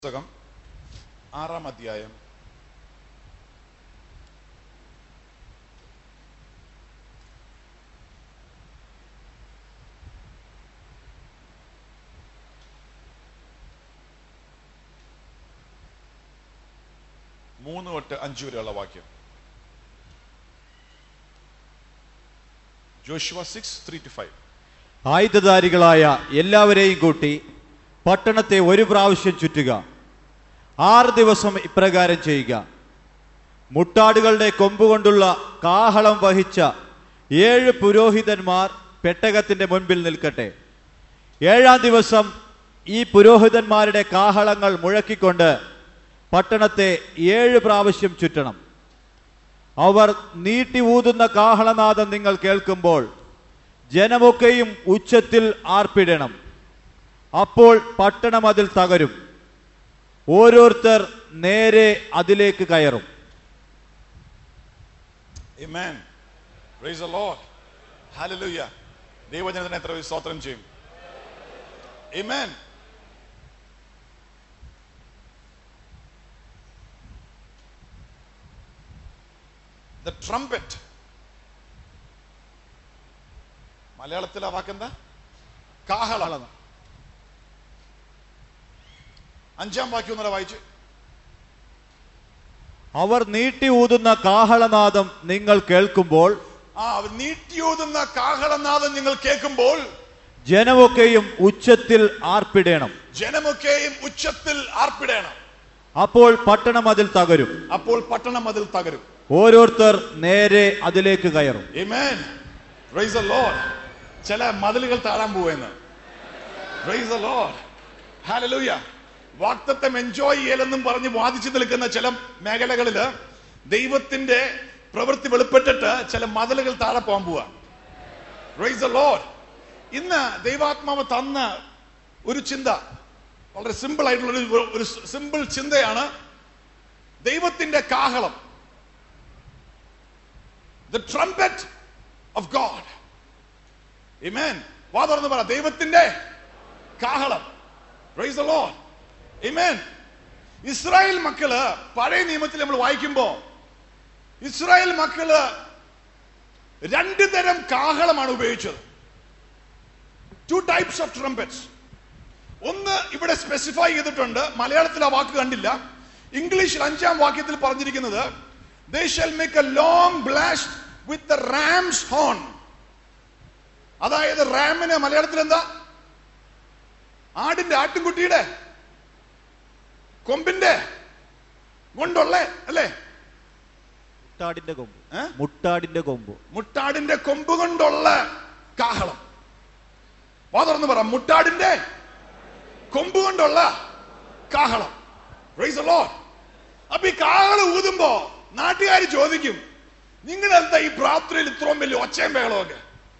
പുസ്തകം ആറാം അധ്യായം മൂന്ന് തൊട്ട് അഞ്ച് വരെയുള്ള വാക്യം Joshua six three two five ആയുധധാരികളായ എല്ലാവരെയും കൂട്ടി പട്ടണത്തെ ഒരു പ്രാവശ്യം ചുറ്റുക ആറ് ദിവസം ഇപ്രകാരം ചെയ്യുക മുട്ടാടുകളുടെ കൊമ്പുകൊണ്ടുള്ള കാഹളം വഹിച്ച ഏഴ് പുരോഹിതന്മാർ പെട്ടകത്തിന്റെ മുൻപിൽ നിൽക്കട്ടെ ഏഴാം ദിവസം ഈ പുരോഹിതന്മാരുടെ കാഹളങ്ങൾ മുഴക്കിക്കൊണ്ട് പട്ടണത്തെ ഏഴ് പ്രാവശ്യം ചുറ്റണം അവർ നീട്ടി ഊതുന്ന കാഹളനാദം നിങ്ങൾ കേൾക്കുമ്പോൾ ജനമൊക്കെയും ഉച്ചത്തിൽ ആർപ്പിടണം അപ്പോൾ പട്ടണം അതിൽ തകരും ഓരോരുത്തർ നേരെ അതിലേക്ക് കയറും Amen. Praise the Lord. Hallelujah. ദൈവജനത്തിന് എത്ര പേര് സ്തോത്രം ചെയ്യും Amen. The trumpet. മലയാളത്തിൽ ആ വാക്കെന്താ കാഹളം അഞ്ചാം വാക്യം ഒന്നുകൂടെ വായിച്ചു അവർ നീട്ടി ഊതുന്ന കാഹളനാദം നിങ്ങൾ കേൾക്കുമ്പോൾ ആ നീട്ടിയോതുന്ന കാഹളനാദം നിങ്ങൾ കേൾക്കുമ്പോൾ ജനമൊക്കെയും ഉച്ചത്തിൽ ആർപ്പിടണം ജനമൊക്കെയും ഉച്ചത്തിൽ ആർപ്പിടണം അപ്പോൾ പട്ടണം അതിൽ തകരും അപ്പോൾ പട്ടണം അതിൽ തകരും ഓരോരുത്തർ നേരെ അതിലേക്ക് കയറും Amen. Praise the Lord. ചില മതിലുകൾ താഴാൻ പോവെന്ന് Praise the Lord. Hallelujah. വാക്തത്വം എൻജോയ് ചെയ്യലെന്നും പറഞ്ഞ് വാദിച്ചു നിൽക്കുന്ന ചില മേഖലകളില് ദൈവത്തിന്റെ പ്രവൃത്തി വെളിപ്പെട്ടിട്ട് ചില മതിലുകൾ താഴെ പോകാൻ പോവാ Praise the Lord. ഇന്ന് ദൈവാത്മാവ് തന്ന ഒരു ചിന്ത വളരെ സിമ്പിൾ ആയിട്ടുള്ള ഒരു- ഒരു സിമ്പിൾ ചിന്തയാണ് ദൈവത്തിന്റെ കാഹളം the trumpet of God. Amen. വാ തുറന്ന് പറ ദൈവത്തിന്റെ കാഹളം Praise the Lord. Amen. Israel മക്കള് പഴയ നിയമത്തിൽ നമ്മൾ വായിക്കുമ്പോ ഇസ്രായേൽ മക്കള് രണ്ട് തരം കാഹളമാണ് ഉപയോഗിച്ചത് ടു ടൈപ്സ് ഓഫ് ട്രംപറ്റ്സ് ഒന്ന് ഇവിടെ സ്പെസിഫൈ ചെയ്തിട്ടുണ്ട് മലയാളത്തിൽ ആ വാക്ക് കണ്ടില്ല ഇംഗ്ലീഷിൽ അഞ്ചാം വാക്യത്തിൽ പറഞ്ഞിരിക്കുന്നത് they shall make a long blast with the ram's horn അതായത് റാമിന് മലയാളത്തിൽ എന്താ ആടിന്റെ ആട്ടിൻകുട്ടിയുടെ കൊമ്പിന്റെ കൊണ്ടുള്ള അല്ലേ മുട്ടാടിന്റെ കൊമ്പ് ഏ? മുട്ടാടിന്റെ കൊമ്പ് മുട്ടാടിന്റെ കൊമ്പ് കൊണ്ടുള്ള കാഹളം വാ തുറന്ന് പറ മുട്ടാടിന്റെ കൊമ്പ് കൊണ്ടുള്ള കാഹളം Praise the Lord. അപ്പൊ ഈ കാഹളം ഊതുമ്പോ നാട്ടുകാർ ചോദിക്കും നിങ്ങൾ എന്താ ഈ പ്രാർത്ഥനയിൽ ഇത്രയും വലിയ ഒച്ചയും ബഹളമൊക്കെ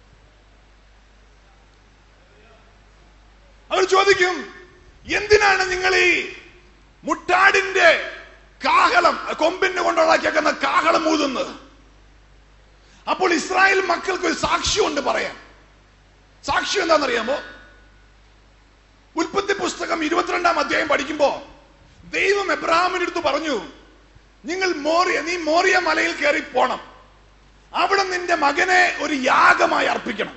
അവർ ചോദിക്കും എന്തിനാണ് നിങ്ങൾ ഈ മുട്ടാടിന്റെ കാഹളം കൊമ്പിന് കൊണ്ടുള്ളാക്കിയേക്കുന്ന കാഹളം ഊതുന്നത് അപ്പോൾ ഇസ്രായേൽ മക്കൾക്ക് ഒരു സാക്ഷ്യമുണ്ട് പറയാൻ സാക്ഷ്യം എന്താണെന്നറിയാമോ ഉൽപ്പത്തി പുസ്തകം ഇരുപത്തിരണ്ടാം അധ്യായം പഠിക്കുമ്പോ ദൈവം എബ്രഹാമിന്റെ അടുത്ത് പറഞ്ഞു നിങ്ങൾ മോറിയ നീ മോറിയ മലയിൽ കയറി പോണം അവിടെ നിന്റെ മകനെ ഒരു യാഗമായി അർപ്പിക്കണം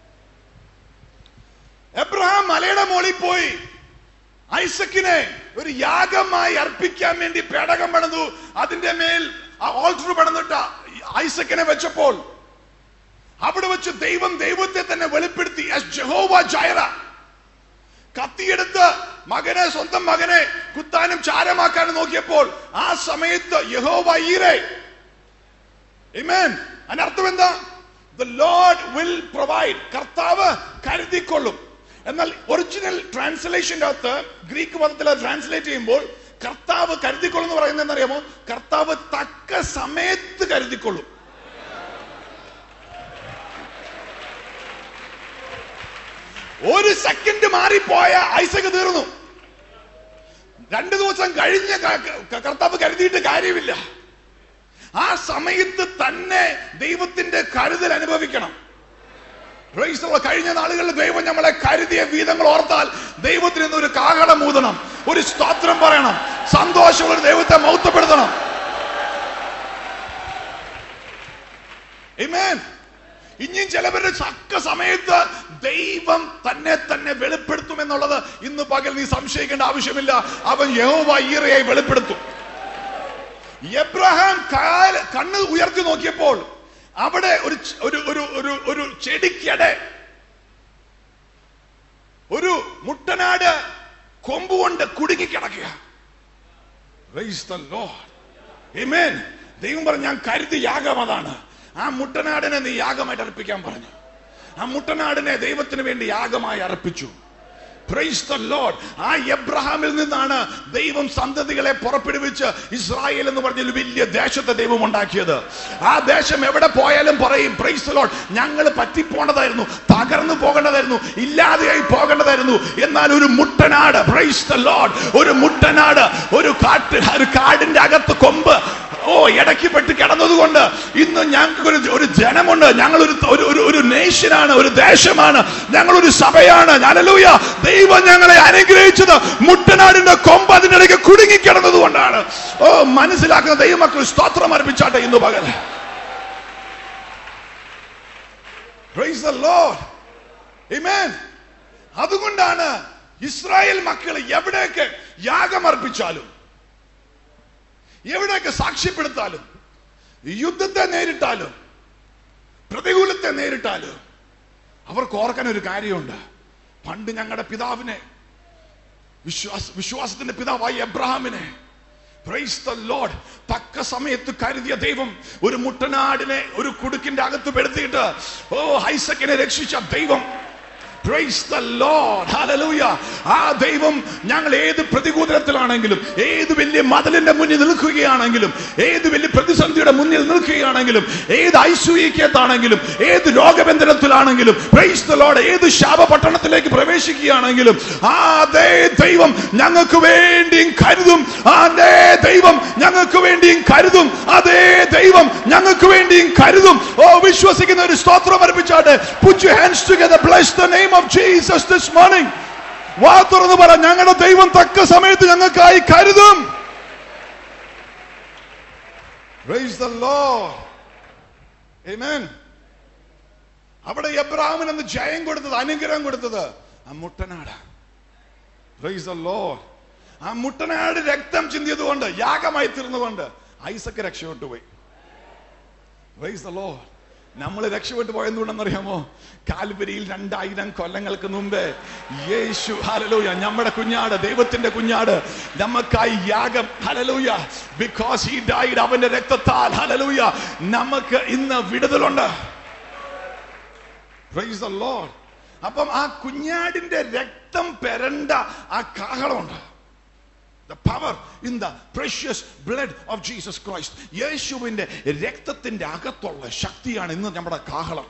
എബ്രഹാം മലയുടെ മുകളിൽ പോയി ഐസക്കിനെ ഒരു യാഗമായി അർപ്പിക്കാൻ വേണ്ടി പേടകം പണിതു അതിന്റെ മേൽ ആ ഓൾട്ടർ പണിതിട്ട് ഐസക്കിനെ വെച്ചപ്പോൾ അവിടെ വെച്ച് ദൈവം ദൈവത്തെ തന്നെ വെളിപ്പെടുത്തി as ജഹോവ ജൈറ കത്തിയെടുത്ത് മകനെ സ്വന്തം മകനെ കുത്താനും ചാരമാക്കാനും നോക്കിയപ്പോൾ ആ സമയത്ത് യഹോവ ഈരെ Amen. അതിന്റെ അർത്ഥം എന്താ ദ ലോർഡ് വിൽ പ്രൊവൈഡ് കർത്താവ് കരുതിക്കൊള്ളും എന്നാൽ ഒറിജിനൽ ട്രാൻസ്ലേഷന്റെ അകത്ത് ഗ്രീക്ക് പദത്തിൽ ട്രാൻസ്ലേറ്റ് ചെയ്യുമ്പോൾ കർത്താവ് കരുതിക്കൊള്ളും എന്ന് പറയുന്നത് എന്നറിയാമോ കർത്താവ് തക്ക സമയത്ത് കരുതിക്കൊള്ളും ഒരു സെക്കൻഡ് മാറിപ്പോയ ഐസക് തീർന്നു രണ്ടു ദിവസം കഴിഞ്ഞ ക- ക- കർത്താവ് കരുതിയിട്ട് കാര്യമില്ല ആ സമയത്ത് തന്നെ ദൈവത്തിന്റെ കരുതൽ അനുഭവിക്കണം Praise the Lord. കഴിഞ്ഞ നാളുകളിൽ ദൈവം നമ്മളെ കരുതിയ വീതങ്ങൾ ഓർത്താൽ ദൈവത്തിന് ഇന്ന് ഒരു കാഹളം ഊതണം ഒരു സ്തോത്രം പറയണം സന്തോഷമുള്ള ഒരു ദൈവത്തെ മൗത്തപ്പെടുത്തണം Amen. ഇനിയും ചിലവരുടെ ചക്ക സമയത്ത് ദൈവം തന്നെ തന്നെ വെളിപ്പെടുത്തും എന്നുള്ളത് ഇന്ന് പകൽ നീ സംശയിക്കേണ്ട ആവശ്യമില്ല അവൻ യഹോവ ഈറയായി വെളിപ്പെടുത്തും എബ്രഹാം കാല് കണ്ണ് ഉയർത്തി നോക്കിയപ്പോൾ അവിടെ ഒരു ച- ഒരു ഒരു ഒരു ഒരു ചെടിക്കടെ ഒരു മുട്ടനാട് കൊമ്പുകൊണ്ട് കുടുങ്ങിക്കിടക്കുക Praise the Lord. Amen. ദൈവം പറഞ്ഞു ഞാൻ കരുതി യാഗം അതാണ് ആ മുട്ടനാടിനെ നീ യാഗമായിട്ട് അർപ്പിക്കാൻ പറഞ്ഞു ആ മുട്ടനാടിനെ ദൈവത്തിന് വേണ്ടി യാഗമായി അർപ്പിച്ചു Praise the Lord. ആ എബ്രഹാമിൽ നിന്നാണ് ദൈവം സന്തതികളെ പുറപ്പെടുവിച്ച് ഇസ്രായേൽ എന്ന് പറഞ്ഞ ഒരു വലിയ ദേശത്തെ ദൈവം ഉണ്ടാക്കിയത് ആ ദേശം എവിടെ പോയാലും പറയും പ്രൈസ് the Lord ഞങ്ങൾ പറ്റിപ്പോണതായിരുന്നു തകർന്നു പോകേണ്ടതായിരുന്നു ഇല്ലാതെയായി പോകേണ്ടതായിരുന്നു എന്നാൽ ഒരു മുട്ടനാട് പ്രൈസ് the Lord ഒരു മുട്ടനാട് ഒരു കാട്ട് ഒരു കാടിന്റെ അകത്ത് കൊമ്പ് ഓ ഇടയ്ക്ക് പെട്ട് കിടന്നതുകൊണ്ട് ഇന്ന് ഞങ്ങൾക്ക് ഒരു ഒരു ജനമുണ്ട് ഞങ്ങൾ ഒരു ഒരു ഒരു ഒരു നേഷനാണ് ഒരു ദേശമാണ് ഞങ്ങൾ ഒരു സഭയാണ് ഹല്ലേലൂയ ദൈവം ഞങ്ങളെ അനുഗ്രഹിച്ചത് മുട്ടനാടിന്റെ കൊമ്പ് അതിന്റെ ഇടയ്ക്ക് കുടുങ്ങിക്കിടന്നത് കൊണ്ടാണ് ഓ മനസ്സിലാക്കുന്ന ദൈവമക്കൾ സ്തോത്രം അർപ്പിച്ചാട്ടെ ഇന്ന് പകൽ Praise the Lord. Amen. അതുകൊണ്ടാണ് ഇസ്രായേൽ മക്കൾ എവിടെയൊക്കെ യാഗമർപ്പിച്ചാലും എവിടെയൊക്കെ സാക്ഷ്യപ്പെടുത്താലും യുദ്ധത്തെ നേരിട്ടാലും പ്രതികൂലത്തെ നേരിട്ടാലും അവർക്ക് ഓർക്കാൻ ഒരു കാര്യമുണ്ട് പണ്ട് ഞങ്ങളുടെ പിതാവിനെ വിശ്വാസ വിശ്വാസത്തിന്റെ പിതാവായി എബ്രഹാമിനെ Praise the Lord. തക്ക സമയത്ത് കരുതിയ ദൈവം ഒരു മുട്ടനാടിനെ ഒരു കുടുക്കിന്റെ അകത്ത് പെടുത്തിയിട്ട് ഓ ഹൈസക്കിനെ രക്ഷിച്ച ദൈവം Praise the Lord. Hallelujah. ആ ദൈവം ഞങ്ങൾ ഏത് പ്രതികൂലത്തിലാണെങ്കിലും ഏത് വലിയ മതിലിന്റെ മുന്നിൽ നിൽക്കുകയാണെങ്കിലും ഏത് വലിയ പ്രതിസന്ധിയുടെ മുന്നിൽ നിൽക്കുകയാണെങ്കിലും ഏത് ഐശ്വര്യത്താണെങ്കിലും ഏത് രോഗബന്ധനത്തിലാണെങ്കിലും Praise the Lord. ഏത് ശാപപട്ടണത്തിലേക്ക് പ്രവേശിക്കുകയാണെങ്കിലും ആ അതേ ദൈവം ഞങ്ങൾക്ക് വേണ്ടിയും കരുതും ആ അതേ ദൈവം ഞങ്ങൾക്ക് വേണ്ടിയും കരുതും അതേ ദൈവം ഞങ്ങൾക്ക് വേണ്ടിയും കരുതും ഓ വിശ്വസിക്കുന്ന ഒരു സ്തോത്രം അർപ്പിച്ചാട്ടെ put your hands together bless the name of Jesus this morning വാ തുറന്ന് പറ ഞങ്ങളുടെ ദൈവം തക്ക സമയത്ത് ഞങ്ങൾക്കായി കരുതും Praise the Lord. Amen. അവിടെ എബ്രാഹിമിന് അന്ന് ജയം കൊടുത്തത് അനുഗ്രഹം കൊടുത്തത് ആ മുട്ടനാട് Praise the Lord. ആ മുട്ടനാട് രക്തം ചിന്തിയത് കൊണ്ട് യാഗമായി തീർന്നുകൊണ്ട് ഐസക്ക് രക്ഷപ്പെട്ടു പോയി Praise the Lord. നമ്മൾ രക്ഷപ്പെട്ടു പോയെന്തുകൊണ്ടെന്നറിയാമോ കാൽവരിയിൽ രണ്ടായിരം കൊല്ലങ്ങൾക്ക് മുമ്പേ യേശു ഹലലൂയ നമ്മുടെ കുഞ്ഞാട് ദൈവത്തിന്റെ കുഞ്ഞാട് നമുക്കായി യാഗം ഹലലൂയ ബിക്കോസ് ഹി ഡൈഡ് അവന്റെ രക്തത്താൽ ഹലലൂയ നമുക്ക് ഇന്ന് വിടുതലുണ്ട് Praise the Lord. അപ്പം ആ കുഞ്ഞാടിന്റെ രക്തം പെരണ്ട ആ കാഹളമുണ്ട് The power in the precious blood of Jesus Christ. യേശുവിന്റെ രക്തത്തിന്റെ അകത്തുള്ള ശക്തിയാണ് ഇന്ന് നമ്മുടെ കാഹളം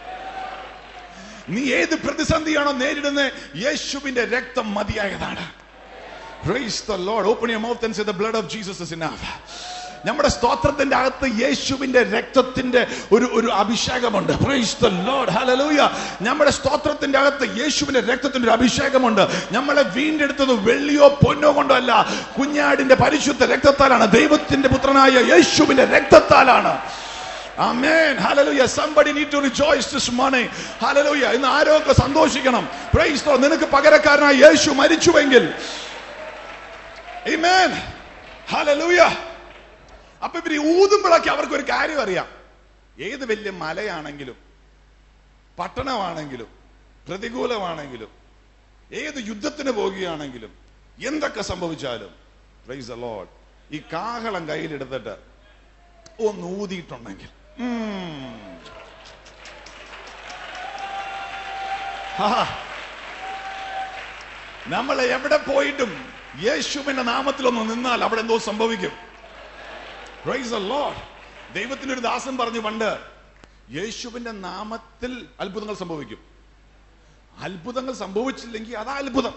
നീ ഏത് പ്രതിസന്ധിയാണോ നേരിടുന്നത് യേശുവിന്റെ രക്തം മതിയായതാണ് Praise the Lord. Open your mouth and say the blood of Jesus is enough. നമ്മുടെ സ്തോത്രത്തിന്റെ അകത്ത് യേശുവിന്റെ രക്തത്തിന്റെ ഒരു ഒരു അഭിഷേകമുണ്ട് Praise the Lord. Hallelujah. നമ്മുടെ സ്തോത്രത്തിന്റെ അകത്ത് യേശുവിന്റെ രക്തത്തിന്റെ ഒരു അഭിഷേകമുണ്ട് നമ്മളെ വീണ്ടെടുത്തത് വെള്ളിയോ പൊന്നോ കൊണ്ടോ അല്ല കുഞ്ഞാടിന്റെ പരിശുദ്ധ രക്തത്താലാണ് ദൈവത്തിന്റെ പുത്രനായ യേശുവിന്റെ രക്തത്താലാണ് Amen. Hallelujah. Somebody need to rejoice this morning. Hallelujah. ഇന്ന് ആരോഗ്യ സന്തോഷിക്കണം Praise the Lord. നിനക്ക് പകരക്കാരനായ യേശു മരിച്ചുവെങ്കിൽ Amen. Hallelujah. അപ്പൊ ഇവര് ഊതുമ്പോഴൊക്കെ അവർക്ക് ഒരു കാര്യം അറിയാം ഏത് വലിയ മലയാണെങ്കിലും പട്ടണമാണെങ്കിലും പ്രതികൂലമാണെങ്കിലും ഏത് യുദ്ധത്തിന് പോകുകയാണെങ്കിലും എന്തൊക്കെ സംഭവിച്ചാലും പ്രൈസ് the Lord ഈ കാഹളം കയ്യിലെടുത്തിട്ട് ഒന്ന് ഊതിയിട്ടുണ്ടെങ്കിൽ ഉം. ഹാ. നമ്മൾ എവിടെ പോയിട്ടും യേശുവിന്റെ നാമത്തിൽ ഒന്ന് നിന്നാൽ അവിടെ എന്തോ സംഭവിക്കും Praise the Lord. ദൈവത്തിന്റെ ഒരു ദാസൻ പറഞ്ഞു പണ്ട് യേശുവിന്റെ നാമത്തിൽ അത്ഭുതങ്ങൾ സംഭവിക്കും അത്ഭുതങ്ങൾ സംഭവിച്ചില്ലെങ്കിൽ അതാ അത്ഭുതം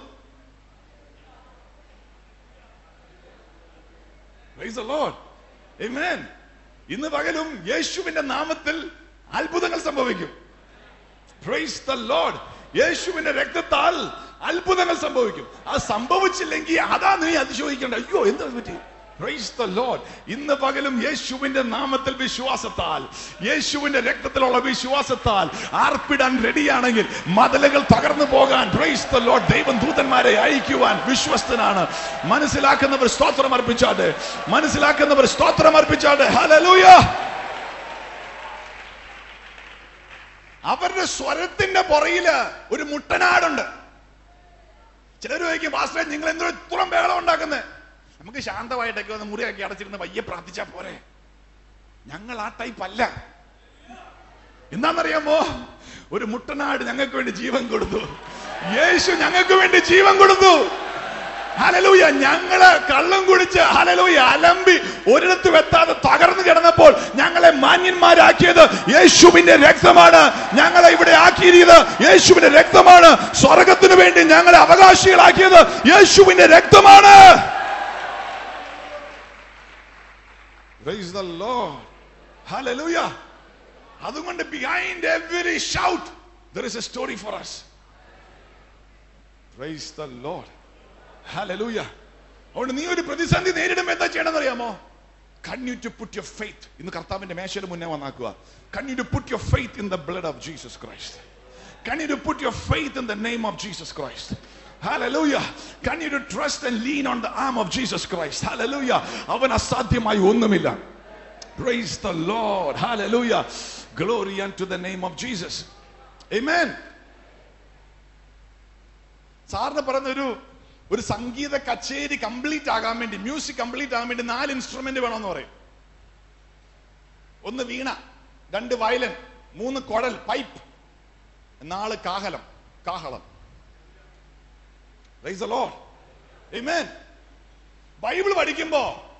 Praise the Lord. Amen. ഇന്ന് പകലും യേശുവിന്റെ നാമത്തിൽ അത്ഭുതങ്ങൾ സംഭവിക്കും പ്രൈസ് ദ ലോർഡ് യേശുവിന്റെ രക്തത്താൽ അത്ഭുതങ്ങൾ സംഭവിക്കും അത് സംഭവിച്ചില്ലെങ്കിൽ അതാ നീ അതിശോഹിക്കേണ്ട അയ്യോ എന്താ പറ്റി പ്രൈസ് ദ ലോർഡ് ഇന്ന് പകലും യേശുവിന്റെ നാമത്തിൽ വിശ്വാസത്താൽ യേശുവിന്റെ രക്തത്തിലുള്ള വിശ്വാസത്താൽ ആർപ്പിടാൻ റെഡിയാണെങ്കിൽ മതിലുകൾ തകർന്നു പോകാൻ പ്രൈസ് ദ ലോർഡ് ദൈവം ദൂതന്മാരെ അയക്കുവാൻ വിശ്വസ്തനാണ് മനസ്സിലാക്കുന്നവർ സ്തോത്രം അർപ്പിച്ചാട്ടെ മനസ്സിലാക്കുന്നവർ സ്തോത്രം അർപ്പിച്ചാട്ടെ ഹല്ലേലൂയ അവരുടെ സ്വരത്തിന്റെ പുറയില് ഒരു മുട്ടനാടുണ്ട് ചിലർ ചോദിക്കും പാസ്റ്ററെ നിങ്ങൾ എന്തോ ഇത്രയും ബഹളം ഉണ്ടാക്കുന്നത് നമുക്ക് ശാന്തമായിട്ടൊക്കെ ഒന്ന് മുറിയൊക്കെ അടച്ചിരുന്ന് വയ്യ പ്രാർത്ഥിച്ചാ പോരെ ഞങ്ങൾ ആ ടൈപ്പ് അല്ല എന്താണെന്നറിയാമോ ഒരു മുട്ടനാട് ഞങ്ങൾക്ക് വേണ്ടി ജീവൻ കൊടുത്തു യേശു ഞങ്ങൾക്ക് വേണ്ടി ജീവൻ കൊടുത്തു ഹലലൂയ ഞങ്ങള് കള്ളം കുടിച്ച് ഹലലൂയ അലമ്പി ഒരിടത്ത് വെത്താതെ തകർന്നു കിടന്നപ്പോൾ ഞങ്ങളെ മാന്യന്മാരാക്കിയത് യേശുവിന്റെ രക്തമാണ് ഞങ്ങളെ ഇവിടെ ആക്കിയിരിക്കുന്നത് യേശുവിന്റെ രക്തമാണ് സ്വർഗത്തിന് വേണ്ടി ഞങ്ങളെ അവകാശികളാക്കിയത് യേശുവിന്റെ രക്തമാണ് Praise the Lord. Hallelujah. അതുകൊണ്ട് behind every shout there is a story for us praise the Lord hallelujah അതുകൊണ്ട് നീ ഒരു പ്രതിസന്ധി നേരിടുമ്പോൾ എന്താ ചെയ്യണമെന്ന് അറിയാമോ can you to put your faith ഇന്ന് കർത്താവിന്റെ മേശയുടെ മുന്നേ വന്നാക്കുക can you to put your faith in the blood of Jesus Christ can you to put your faith in the name of Jesus Christ Hallelujah. Can you to trust and lean on the arm of Jesus Christ? Hallelujah. അവൻ അസാധ്യമായി ഒന്നുമില്ല Praise the Lord. Hallelujah. Glory unto the name of Jesus. Amen. സാറിന് പറയുന്ന ഒരു ഒരു സംഗീത കച്ചേരി complete ആകാൻ വേണ്ടി മ്യൂസിക് കംപ്ലീറ്റ് ആകാൻ വേണ്ടി നാല് ഇൻസ്ട്രുമെന്റ് വേണമെന്ന് പറയും ഒന്ന് വീണ രണ്ട് വയലൻ മൂന്ന് കുഴൽ പൈപ്പ് നാല് കാഹളം കാഹളം Praise the Lord. Amen. Bible പഠിക്കുമ്പോ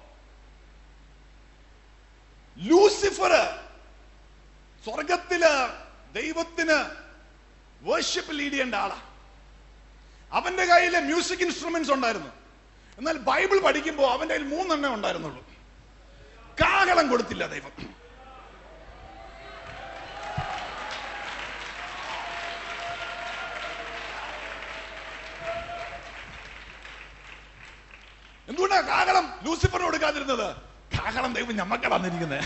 ലൂസിഫർ സ്വർഗത്തില് ദൈവത്തിന് വേർഷിപ്പ് ലീഡ് ചെയ്യേണ്ട ആളാ അവന്റെ കയ്യിൽ മ്യൂസിക് ഇൻസ്ട്രുമെന്റ്സ് ഉണ്ടായിരുന്നു എന്നാൽ ബൈബിൾ പഠിക്കുമ്പോൾ അവന്റെ കയ്യിൽ മൂന്നെണ്ണേ ഉണ്ടായിരുന്നുള്ളൂ കാഹളം കൊടുത്തില്ല ദൈവം എന്തുകൊണ്ടാ കാഹളം ലൂസിഫറിന് കൊടുക്കാതിരുന്നത് കാഹളം ദൈവം ഞമ്മക്ക തന്നിരിക്കുന്നത്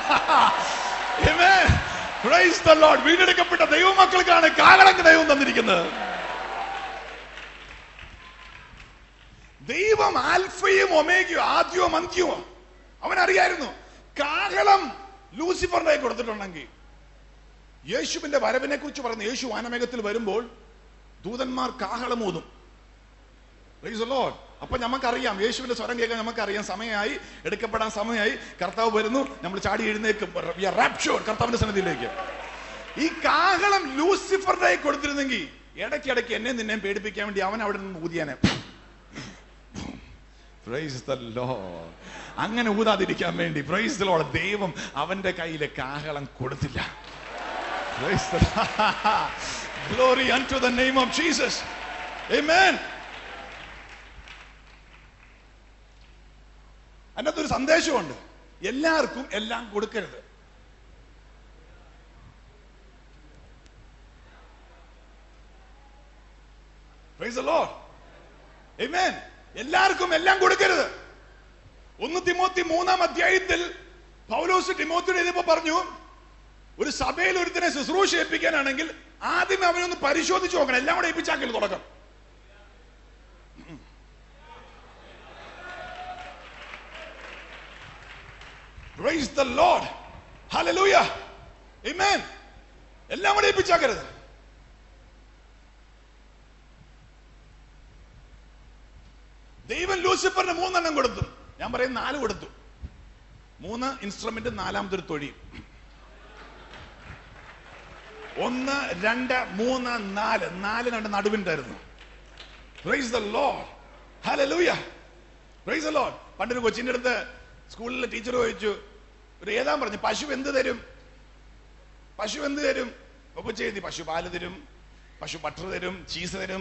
Praise the Lord. വീണ്ടെടുക്കപ്പെട്ട ദൈവമക്കൾക്കാണ് കാഹളം ദൈവം തന്നിരിക്കുന്നത് ദൈവം ആൽഫയും ഒമേഗയോ ആദ്യവും അന്ത്യവും അവൻ അറിയായിരുന്നു കാഹളം ലൂസിഫറിന്റെ കയ്യിൽ കൊടുത്തിട്ടുണ്ടെങ്കിൽ യേശുവിന്റെ വരവിനെ കുറിച്ച് പറയുന്ന യേശു വാനമേഘത്തിൽ വരുമ്പോൾ ദൂതന്മാർ കാഹളം ഊതും Praise the Lord. അപ്പൊ നമുക്കറിയാം യേശുവിന്റെ സ്വരം കേൾക്കാൻ നമുക്കറിയാം സമയമായി എടുക്കപ്പെടാൻ സമയമായി കർത്താവ് വരുന്നു നമ്മൾ ചാടി എഴുന്നേക്കും റാപ്ഷോർ കർത്താവിന്റെ സന്നിധിയിലേക്ക് ഈ കാഹളം ലൂസിഫറിന്റെ കയ്യിൽ കൊടുത്തിരുന്നെങ്കിൽ ഇടയ്ക്കിടയ്ക്ക് എന്നെ നിന്നെ പേടിപ്പിക്കാൻ വേണ്ടി അവൻ അവിടെ നിന്ന് ഊതിയാനെ Praise the Lord. അങ്ങനെ ഊതാതിരിക്കാൻ വേണ്ടി പ്രൈസ് the Lord. ദൈവം അവന്റെ കയ്യിലെ കാഹളം കൊടുത്തില്ല Praise the Glory unto the name of Jesus. Amen. അതിനകത്ത് ഒരു സന്ദേശമുണ്ട് എല്ലാവർക്കും എല്ലാം കൊടുക്കരുത് Praise the Lord. Amen. എല്ലാവർക്കും എല്ലാം കൊടുക്കരുത് ഒന്ന് തിമോത്തി മൂന്നാം അധ്യായത്തിൽ പൗലോസ് തിമോത്തിയുടെ എഴുതിയപ്പോ പറഞ്ഞു ഒരു സഭയിൽ ഒരുത്തിനെ ശുശ്രൂഷ ഏൽപ്പിക്കാനാണെങ്കിൽ ആദ്യം അവനൊന്ന് പരിശോധിച്ച് നോക്കണം എല്ലാം കൂടെ ഏൽപ്പിച്ചാക്കൽ തുടക്കം Praise the Lord. Hallelujah. Amen. എല്ലാം കൂടെ ഏൽപ്പിച്ചാക്കരുത് ദൈവം ലൂസിഫറിന് മൂന്നെണ്ണം കൊടുത്തു ഞാൻ പറയും നാല് കൊടുത്തു മൂന്ന് ഇൻസ്ട്രുമെന്റ് നാലാമത്തെ ഒരു തൊഴി ഒന്ന് രണ്ട് മൂന്ന് നാല് നാല് രണ്ട് നടുവിണ്ടായിരുന്നു praise the Lord hallelujah praise the Lord പണ്ടൊരു കൊച്ചിന്റെ അടുത്ത് സ്കൂളിലെ ടീച്ചർ ചോദിച്ചു ഒരു ഏതാൻ പറഞ്ഞു പശു എന്ത് തരും പശു എന്ത് തരും അപ്പൊ ചെയ്തി പശു പാല് തരും പശു ബട്ടർ തരും ചീസ് തരും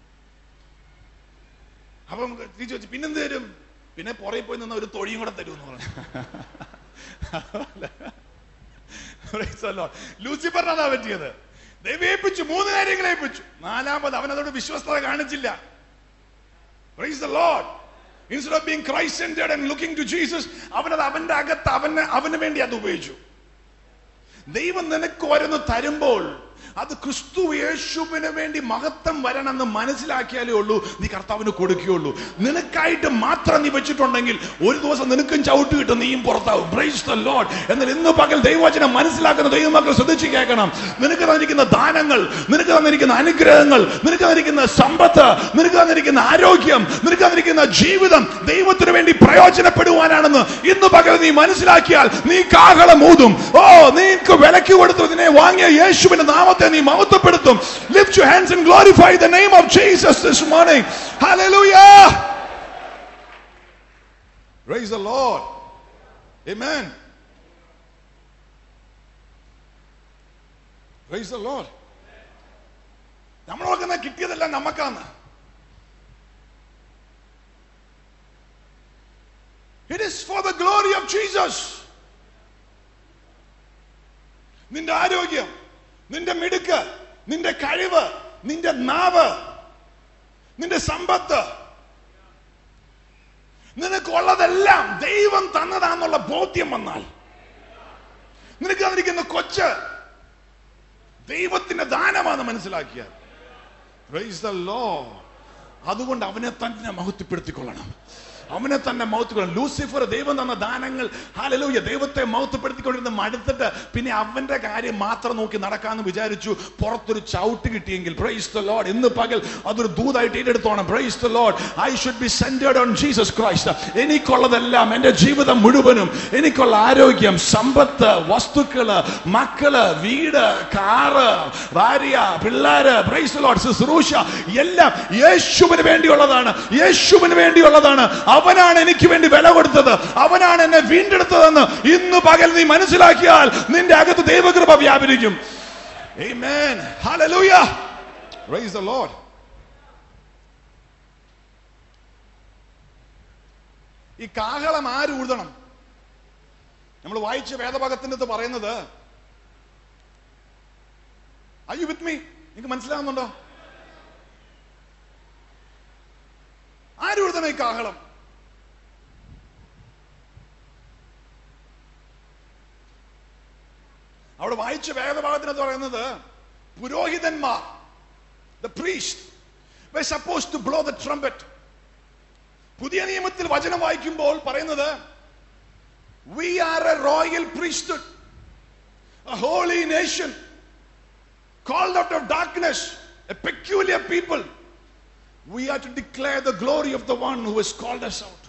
അപ്പം ടീച്ചർ ചോദിച്ചു പിന്നെന്ത് തരും പിന്നെ പുറകെ പോയി നിന്ന് ഒരു തൊഴിയും കൂടെ തരും എന്ന് പറഞ്ഞു Praise the Lord. ലൂസിഫറിനാണ് പറ്റിയത് ദൈവം ഏൽപ്പിച്ചു മൂന്ന് കാര്യങ്ങൾ ഏൽപ്പിച്ചു നാലാമത് അവൻ അതോട് വിശ്വസ്തത കാണിച്ചില്ല Praise the Lord. Instead of being Christ centered and looking to Jesus, അവനത് അവന്റെ അകത്ത് അവന് അവന് വേണ്ടി അത് ഉപയോഗിച്ചു ദൈവം നിനക്ക് ഓരോന്ന് തരുമ്പോൾ അത് ക്രിസ്തു യേശുവിന് വേണ്ടി മഹത്വം വരണമെന്ന് മനസ്സിലാക്കിയാലേ ഉള്ളൂ നീ കർത്താവിന് കൊടുക്കുകയുള്ളൂ നിനക്കായിട്ട് മാത്രം നീ വെച്ചിട്ടുണ്ടെങ്കിൽ ഒരു ദിവസം നിനക്കും ചവിട്ട് കിട്ടും നീയും പുറത്താവും പ്രൈസ് ദ ലോഡ് എന്നാൽ ഇന്ന് പകൽ ദൈവവചനം മനസ്സിലാക്കുന്ന ദൈവമക്കൾ ശ്രദ്ധിച്ച് കേൾക്കണം നിനക്ക് തന്നിരിക്കുന്ന ദാനങ്ങൾ നിനക്ക് തന്നിരിക്കുന്ന അനുഗ്രഹങ്ങൾ നിനക്ക് തന്നിരിക്കുന്ന സമ്പത്ത് നിനക്ക് തന്നിരിക്കുന്ന ആരോഗ്യം നിനക്ക് തന്നിരിക്കുന്ന ജീവിതം ദൈവത്തിന് വേണ്ടി പ്രയോജനപ്പെടുവാനാണെന്ന് ഇന്ന് പകൽ നീ മനസ്സിലാക്കിയാൽ നീ കാഹളം ഊതും ഓ നീക്ക് വിലക്ക് കൊടുത്തു നിന്നെ വാങ്ങിയ യേശുവിന്റെ നാമത്തെ നീ മഹത്വപ്പെടുത്തും lift you hands and glorify the name of Jesus this morning hallelujah praise the Lord amen praise the Lord നമ്മൾ നോക്കുന്ന കിട്ടിയതെല്ലാം നമുക്കാണ് It is for the glory of Jesus. നിന്റെ ആരോഗ്യം നിന്റെ മിടുക്ക് നിന്റെ കഴിവ് നിന്റെ നാവ് നിന്റെ സമ്പത്ത് നിനക്കുള്ളതെല്ലാം ദൈവം തന്നതാന്നുള്ള ബോധ്യം വന്നാൽ നിനക്ക് തന്നിരിക്കുന്ന കൊച്ച് ദൈവത്തിന്റെ ദാനമാണ് മനസ്സിലാക്കിയാൽ Praise the Lord. അതുകൊണ്ട് അവനെ തന്നെ മഹത്വപ്പെടുത്തിക്കൊള്ളണം അവനെ തന്നെ മൗത്തുകൊള്ളണം ലൂസിഫർ ദൈവം തന്ന ദാനങ്ങൾ ഹാലലൂയ ദൈവത്തെ മൗത്വപ്പെടുത്തിക്കൊണ്ടിരുന്ന മടുത്തിട്ട് പിന്നെ അവന്റെ കാര്യം മാത്രം നോക്കി നടക്കാന്ന് വിചാരിച്ചു പുറത്തൊരു ചവിട്ട് കിട്ടിയെങ്കിൽ പ്രൈസ് ദ ലോഡ് ഇന്ന് പകൽ അതൊരു ദൂതായിട്ട് ഏറ്റെടുത്തോണം praise the Lord I should be centred on Jesus Christ എനിക്കുള്ളതെല്ലാം എൻ്റെ ജീവിതം മുഴുവനും എനിക്കുള്ള ആരോഗ്യം സമ്പത്ത് വസ്തുക്കള് മക്കള് വീട് കാറ് ഭാര്യ പിള്ളേര് പ്രൈസ് ദ ലോഡ് ശുശ്രൂഷ എല്ലാം യേശുവിന് വേണ്ടിയുള്ളതാണ് യേശുവിന് വേണ്ടിയുള്ളതാണ് അവനാണ് എനിക്ക് വേണ്ടി വില കൊടുത്തത് അവനാണ് എന്നെ വീണ്ടെടുത്തതെന്ന് ഇന്ന് പകൽ നീ മനസ്സിലാക്കിയാൽ നിന്റെ അകത്ത് ദൈവകൃപ വ്യാപരിക്കും Amen. Hallelujah. Praise the Lord. ഈ കാഹളം ആര് ഊതണം നമ്മൾ വായിച്ച വേദഭാഗത്തിൻ്റെ പറയുന്നത് അയ്യോ വിത്ത് മീ നിങ്ങൾക്ക് മനസ്സിലാവുന്നുണ്ടോ ആര് ഊതണം ഈ കാഹളം അവിടെ വായിച്ച വേദഭാഗത്തിനകത്ത് പറയുന്നത് പുരോഹിതന്മാർ the priest were supposed to blow the trumpet പുതിയ നിയമത്തിൽ വചനം വായിക്കുമ്പോൾ പറയുന്നത് we are a royal priesthood a holy nation called out of darkness a peculiar people we are to declare the glory of the one who has called us out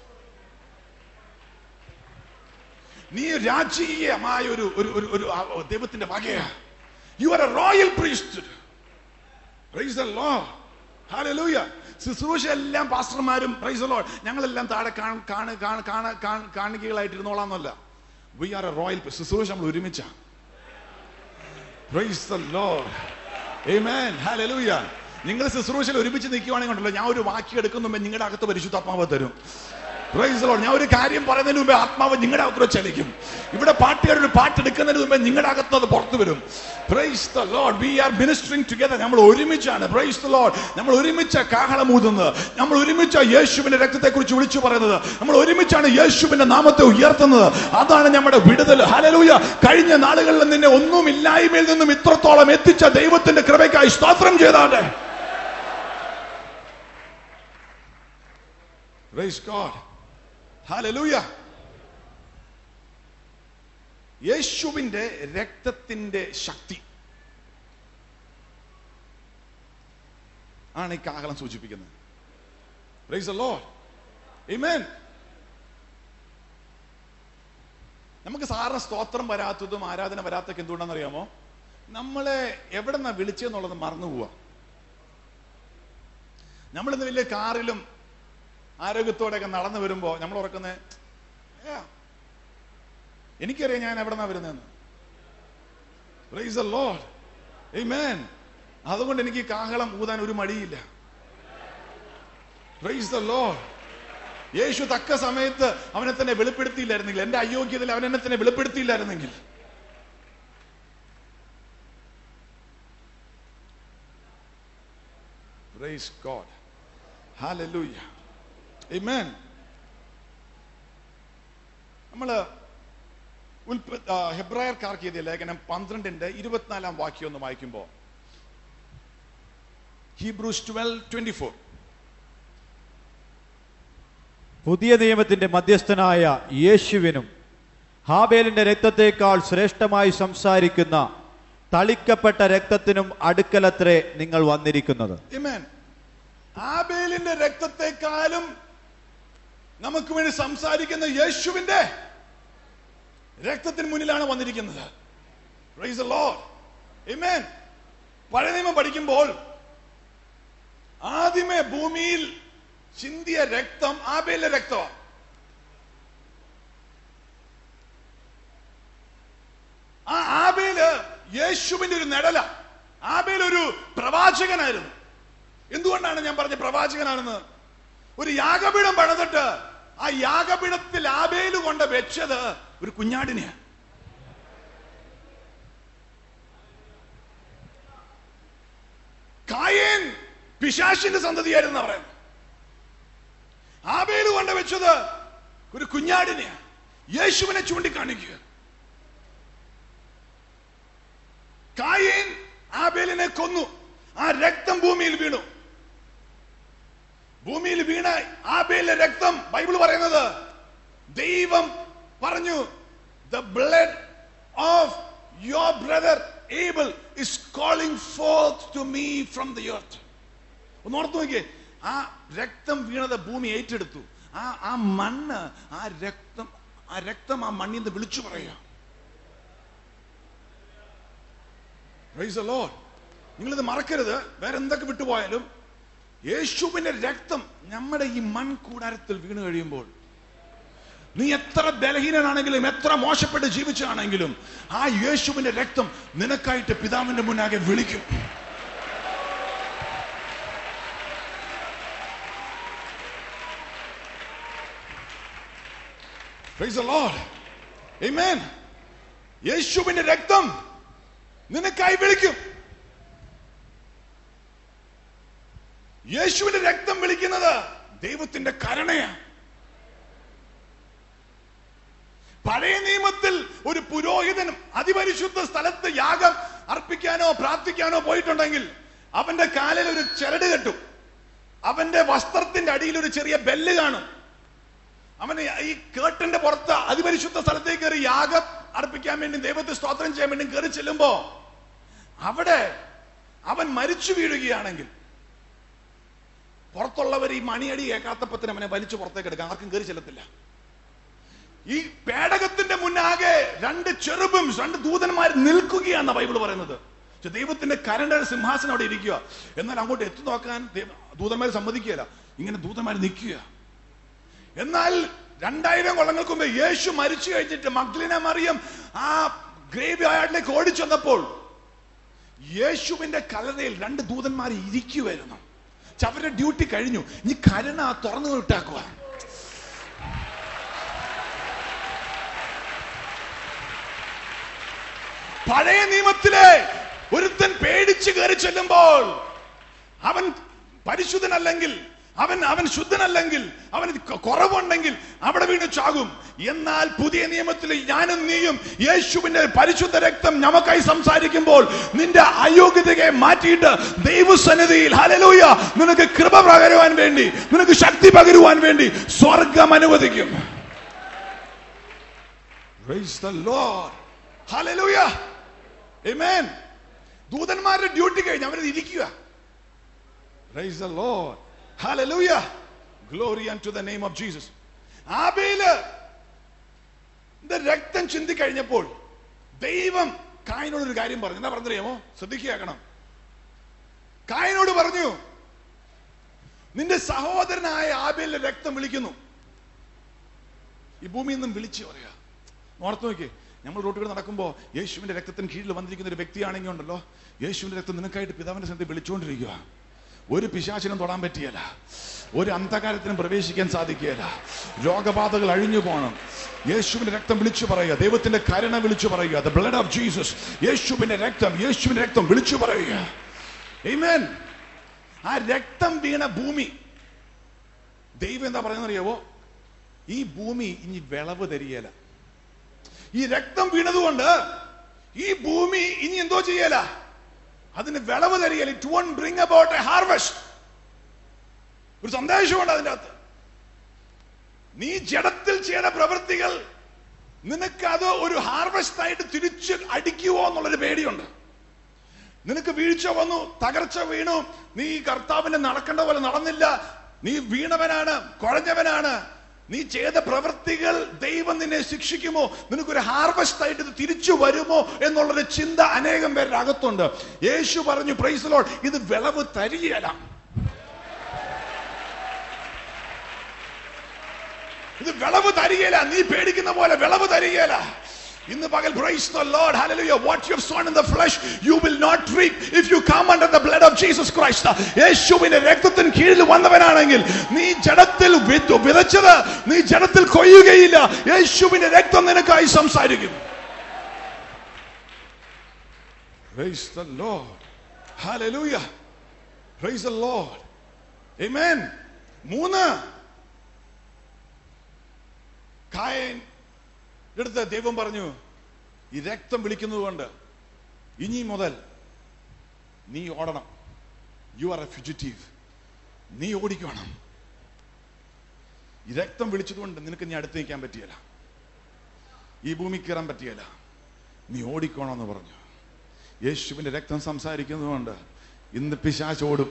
നീ രാജകീയമായ ഒരു ഒരു ഒരു ഒരു ആ, ദൈവത്തിന്റെ വകയാ you are a royal priest praise the Lord hallelujah ശുശ്രൂഷ എല്ലാം പാസ്റ്റർമാരും പ്രൈസ് ദ ലോർഡ് ഞങ്ങളെല്ലാം താഴെ കാണ കാണ കാണ കാണ കാണ- കാണികകളായിട്ടിരുന്നോളാന്നല്ല വി ആർ എ റോയൽ ശുശ്രൂഷ നമ്മൾ ഒരുമിച്ചാ praise the Lord amen hallelujah നിങ്ങൾ ശുശ്രൂഷയിൽ ഒരുമിച്ച് നിൽക്കുവാണെങ്കിൽ ഉണ്ടല്ലോ ഞാൻ ഒരു വാക്യം എടുക്കുന്ന മുമ്പേ നിങ്ങളുടെ അകത്ത് പരിശുദ്ധാത്മാവ് തരും Praise the Lord. ഞാൻ ഒരു കാര്യം പറയുന്നതിന് മുമ്പേ ആത്മാവ് നിങ്ങളുടെ അകത്ത് ചലിക്കും ഇവിടെ പാട്ടുകാർ ഒരു പാട്ട് എടുക്കുന്നതിന് മുമ്പേ നിങ്ങളുടെ അകത്ത് അത് പുറത്തു വരും praise the Lord we are ministering together നമ്മൾ ഒരുമിച്ചാണ് പ്രൈസ് ദ ലോർഡ് നമ്മൾ ഒരുമിച്ച കാഹളം ഊതുന്നത് നമ്മൾ ഒരുമിച്ച യേശുവിന്റെ രക്തത്തെ കുറിച്ച് വിളിച്ചു പറയുന്നത് നമ്മൾ ഒരുമിച്ചാണ് യേശുവിന്റെ നാമത്തെ ഉയർത്തുന്നത് അതാണ് നമ്മുടെ വിടുതൽ ഹലലൂയ കഴിഞ്ഞ നാളുകളിൽ നിന്നെ ഒന്നും ഇല്ലായ്മയിൽ നിന്നും ഇത്രത്തോളം എത്തിച്ച ദൈവത്തിന്റെ കൃപയ്ക്കായി സ്തോത്രം ചെയ്താട്ടെ Praise God. Hallelujah. യേശുവിന്റെ രക്തത്തിന്റെ ശക്തി ആണ് ഈ കാഹളം സൂചിപ്പിക്കുന്നത് Praise the Lord. Amen. നമുക്ക് സാറിന് സ്തോത്രം വരാത്തതും ആരാധന വരാത്തൊക്കെ എന്തുകൊണ്ടാണെന്ന് അറിയാമോ നമ്മളെ എവിടെ നിന്നാ വിളിച്ചെന്നുള്ളത് മറന്നു പോവാ നമ്മളിന്ന് വലിയ കാറിലും ആരോഗ്യത്തോടെയൊക്കെ നടന്നു വരുമ്പോ നമ്മൾ ഉറക്കുന്നത് എനിക്കറിയാം ഞാൻ എവിടെ നിന്നാ വരുന്നതെന്ന് Praise the Lord. Amen. അതുകൊണ്ട് എനിക്ക് ഈ കാഹളം ഊതാൻ ഒരു മടിയില്ല Praise the Lord. യേശു തക്ക സമയത്ത് അവനെ തന്നെ വെളിപ്പെടുത്തിയില്ലായിരുന്നെങ്കിൽ എന്റെ അയോഗ്യതയിൽ അവൻ എന്നെ തന്നെ വെളിപ്പെടുത്തിയില്ലായിരുന്നെങ്കിൽ Praise God. Hallelujah. Amen. നമ്മള് ഉൽപ്പ ആ, ഹെബ്രായർക്കാർക്ക് എഴുതിയ ലേഖനം പന്ത്രണ്ടിന്റെ ഇരുപത്തിനാലാം വാക്യം ഒന്ന് വായിക്കുമ്പോ ഹീബ്രൂസ് ട്വൽവ് ട്വന്റി ഫോർ പുതിയ നിയമത്തിന്റെ മധ്യസ്ഥനായ യേശുവിനും ഹാബേലിന്റെ രക്തത്തേക്കാൾ ശ്രേഷ്ഠമായി സംസാരിക്കുന്ന തളിക്കപ്പെട്ട രക്തത്തിനും അടുക്കലത്രേ നിങ്ങൾ വന്നിരിക്കുന്നത് Amen. ആബേലിന്റെ രക്തത്തെക്കാളും നമുക്ക് വേണ്ടി സംസാരിക്കുന്ന യേശുവിന്റെ രക്തത്തിന് മുന്നിലാണ് വന്നിരിക്കുന്നത് Praise the Lord. Amen. പഴയ നിയമം പഠിക്കുമ്പോൾ ആദ്യമേ ഭൂമിയിൽ ചിന്തിയ രക്തം ആബേലിന്റെ രക്തമാണ് ആ ആബേല് യേശുവിന്റെ ഒരു നിഴല ആബേൽ ഒരു പ്രവാചകനായിരുന്നു എന്തുകൊണ്ടാണ് ഞാൻ പറഞ്ഞ പ്രവാചകനാണെന്ന് ഒരു യാഗപീഠം പണിതിട്ട് ആ യാഗപീഠത്തിൽ ആബേല് കൊണ്ട് വെച്ചത് ഒരു കുഞ്ഞാടിനെയാണ് കായേൻ പിശാശിന്റെ സന്തതിയായിരുന്നു പറയുന്നത് ആബേല് കൊണ്ട് വെച്ചത് ഒരു കുഞ്ഞാടിനെയാണ് യേശുവിനെ ചൂണ്ടിക്കാണിക്കുക കായേൻ ആബേലിനെ കൊന്നു ആ രക്തം ഭൂമിയിൽ വീണു ഭൂമിയിൽ വീണ ആബേലിന്റെ രക്തം ബൈബിൾ പറയുന്നത് ദൈവം പറഞ്ഞു the blood of your brother Abel is calling forth to me from the earth ഒന്ന് ഓർത്ത് നോക്കിയേ ആ രക്തം വീണത് ഭൂമി ഏറ്റെടുത്തു ആ ആ മണ്ണ് ആ രക്തം ആ രക്തം ആ മണ്ണിൽ നിന്ന് വിളിച്ചു പറയുക Praise the Lord. നിങ്ങളിത് മറക്കരുത് വേറെ എന്തൊക്കെ വിട്ടുപോയാലും യേശുവിന്റെ രക്തം നമ്മുടെ ഈ മൺകൂടാരത്തിൽ വീണ് കഴിയുമ്പോൾ നീ എത്ര ബലഹീനനാണെങ്കിലും എത്ര മോശപ്പെട്ട് ജീവിച്ചാണെങ്കിലും ആ യേശുവിന്റെ രക്തം നിനക്കായിട്ട് പിതാവിന്റെ മുന്നാകെ വിളിക്കും Praise the Lord. Amen. യേശുവിന്റെ രക്തം നിനക്കായി വിളിക്കും യേശുവിന്റെ രക്തം വിളിക്കുന്നത് ദൈവത്തിന്റെ കരുണയാണ് പഴയ നിയമത്തിൽ ഒരു പുരോഹിതനും അതിപരിശുദ്ധ സ്ഥലത്ത് യാഗം അർപ്പിക്കാനോ പ്രാർത്ഥിക്കാനോ പോയിട്ടുണ്ടെങ്കിൽ അവന്റെ കാലിൽ ഒരു ചരട് കെട്ടും അവന്റെ വസ്ത്രത്തിന്റെ അടിയിൽ ഒരു ചെറിയ ബെല്ല് കാണും അവന് ഈ കേട്ടിന്റെ പുറത്ത് അതിപരിശുദ്ധ സ്ഥലത്തേക്ക് കയറി യാഗം അർപ്പിക്കാൻ വേണ്ടി ദൈവത്തെ സ്തോത്രം ചെയ്യാൻ വേണ്ടി കയറി ചെല്ലുമ്പോ അവിടെ അവൻ മരിച്ചു വീഴുകയാണെങ്കിൽ പുറത്തുള്ളവർ ഈ മണിയടി കേൾക്കാത്തപ്പത്തിന് അവനെ വലിച്ചു പുറത്തേക്ക് എടുക്കാം ആർക്കും കയറി ചെല്ലത്തില്ല ഈ പേടകത്തിന്റെ മുന്നാകെ രണ്ട് ചെറുബും രണ്ട് ദൂതന്മാർ നിൽക്കുകയാണ് ബൈബിൾ പറയുന്നത് പക്ഷെ ദൈവത്തിന്റെ കരണ്ട സിംഹാസനം അവിടെ ഇരിക്കുക എന്നാൽ അങ്ങോട്ട് എത്തി നോക്കാൻ ദൂതന്മാർ സമ്മതിക്കുകയില്ല ഇങ്ങനെ ദൂതന്മാർ നിൽക്കുക എന്നാൽ രണ്ടായിരം കൊല്ലങ്ങൾക്ക് മുമ്പ് യേശു മരിച്ചു കഴിഞ്ഞിട്ട് മഗ്ലിന മറിയം ആ ഗ്രേവ് യാർഡിലേക്ക് ഓടിച്ചെന്നപ്പോൾ യേശുവിന്റെ കലറയിൽ രണ്ട് ദൂതന്മാർ ഇരിക്കുമായിരുന്നു പക്ഷെ അവരുടെ ഡ്യൂട്ടി കഴിഞ്ഞു ഇനി കരുണ തുറന്നു വിട്ടാക്കുക പഴയ നിയമത്തിലെ ഒരുത്തൻ പേടിച്ച് കയറി ചെല്ലുമ്പോൾ അവൻ പരിശുദ്ധനല്ലെങ്കിൽ അവൻ അവൻ ശുദ്ധനല്ലെങ്കിൽ അവന് കുറവുണ്ടെങ്കിൽ അവിടെ വീണ് ചാകും എന്നാൽ പുതിയ നിയമത്തിൽ ഞാനും നീയും യേശുവിന്റെ പരിശുദ്ധ രക്തം നമുക്കായി സംസാരിക്കുമ്പോൾ നിന്റെ അയോഗ്യതയെ മാറ്റിയിട്ട് ദൈവസന്നിധിയിൽ ഹലലൂയ നിനക്ക് കൃപ പകരുവാൻ വേണ്ടി നിനക്ക് ശക്തി പകരുവാൻ വേണ്ടി സ്വർഗം അനുവദിക്കും Praise the Lord. Hallelujah. Amen. ദൂതന്മാരുടെ ഡ്യൂട്ടി കഴിഞ്ഞ് അവരത് ഇരിക്കുക Praise the Lord. Hallelujah. Glory unto the name of Jesus. ആബേല് ഇത് രക്തം ചിന്തി കഴിഞ്ഞപ്പോൾ ദൈവം കായനോട് ഒരു കാര്യം പറഞ്ഞു എന്താ പറഞ്ഞറിയാമോ ശ്രദ്ധിക്കണം കായനോട് പറഞ്ഞു നിന്റെ സഹോദരനായ ആബേലിന്റെ രക്തം വിളിക്കുന്നു ഈ ഭൂമിയിൽ നിന്നും വിളിച്ചു പറയാ ഓർത്ത് നോക്കി നമ്മൾ റോട്ടുകൾ നടക്കുമ്പോൾ യേശുവിന്റെ രക്തത്തിന് കീഴിൽ വന്നിരിക്കുന്ന ഒരു വ്യക്തിയാണെങ്കിൽ ഉണ്ടല്ലോ യേശുവിന്റെ രക്തം നിനക്കായിട്ട് പിതാവിന്റെ സന്ധി വിളിച്ചുകൊണ്ടിരിക്കുക ഒരു പിശാചിനും തൊടാൻ പറ്റിയല്ല ഒരു അന്ധകാരത്തിനും പ്രവേശിക്കാൻ സാധിക്കുകയില്ല രോഗബാധകൾ അഴിഞ്ഞു പോകണം യേശുവിന്റെ രക്തം വിളിച്ചു പറയുക ദൈവത്തിന്റെ കരുണ വിളിച്ചു പറയുക ദ ബ്ലഡ് ഓഫ് ജീസസ് യേശുവിന്റെ രക്തം യേശുവിന്റെ രക്തം വിളിച്ചു പറയുക Amen. ആ രക്തം വീണ ഭൂമി ദൈവം എന്താ പറയുന്നറിയാവോ ഈ ഭൂമി ഇനി വിളവ് തരികയില്ല ഈ രക്തം വീണതുകൊണ്ട് ഈ ഭൂമി ഇനി എന്തോ ചെയ്യല അതിന് വിളവ് തരികയില്ല it won't bring about a harvest ഒരു സന്ദേശമുണ്ട് അതിന്റെ അകത്ത് നീ ജഡത്തിൽ ചെയ്ത പ്രവൃത്തികൾ നിനക്ക് അത് ഒരു ഹാർവെസ്റ്റ് ആയിട്ട് തിരിച്ച് അടിക്കുവോ എന്നുള്ളൊരു പേടിയുണ്ട് നിനക്ക് വീഴ്ച വന്നു തകർച്ച വീണു നീ കർത്താവിനെ നടക്കേണ്ട പോലെ നടന്നില്ല നീ വീണവനാണ് കുഴഞ്ഞവനാണ് നീ ചെയ്ത പ്രവൃത്തികൾ ദൈവം നിന്നെ ശിക്ഷിക്കുമോ നിനക്കൊരു ഹാർവസ്റ്റ് ആയിട്ട് ഇത് തിരിച്ചു വരുമോ എന്നുള്ളൊരു ചിന്ത അനേകം പേരുടെ അകത്തുണ്ട് യേശു പറഞ്ഞു പ്രൈസ് ലോഡ് ഇത് വിളവ് തരികയല്ല ഇത് വിളവ് തരികയില്ല നീ പേടിക്കുന്ന പോലെ വിളവ് തരികയില്ല ഇന്ന് പകൽ praise the Lord hallelujah what you have sown in the flesh you will not reap if you come under the blood of Jesus Christ യേശുവിന്റെ രക്തത്തിന് കീഴിൽ വന്നവനാണെങ്കിൽ നീ ജഡത്തിൽ വിത്ത് വിതച്ചത് നീ ജഡത്തിൽ കൊയ്യുകയില്ല യേശുവിന്റെ രക്തം നിനക്കായി സംസാരിക്കും Praise the Lord hallelujah praise the Lord amen മൂന്ന് കായൻ എടുത്ത് ദൈവം പറഞ്ഞു ഈ രക്തം വിളിക്കുന്നത് കൊണ്ട് ഇനി മുതൽ നീ ഓടണം യു ആർ എ ഫ്യൂജിറ്റീവ് നീ ഓടിക്കണം ഈ രക്തം വിളിച്ചതുകൊണ്ട് നിനക്ക് നീ അടുത്ത് നിൽക്കാൻ പറ്റിയല്ല ഈ ഭൂമി കയറാൻ പറ്റിയല്ല നീ ഓടിക്കോണമെന്ന് പറഞ്ഞു യേശുവിന്റെ രക്തം സംസാരിക്കുന്നതുകൊണ്ട് ഇന്ന് പിശാച് ഓടും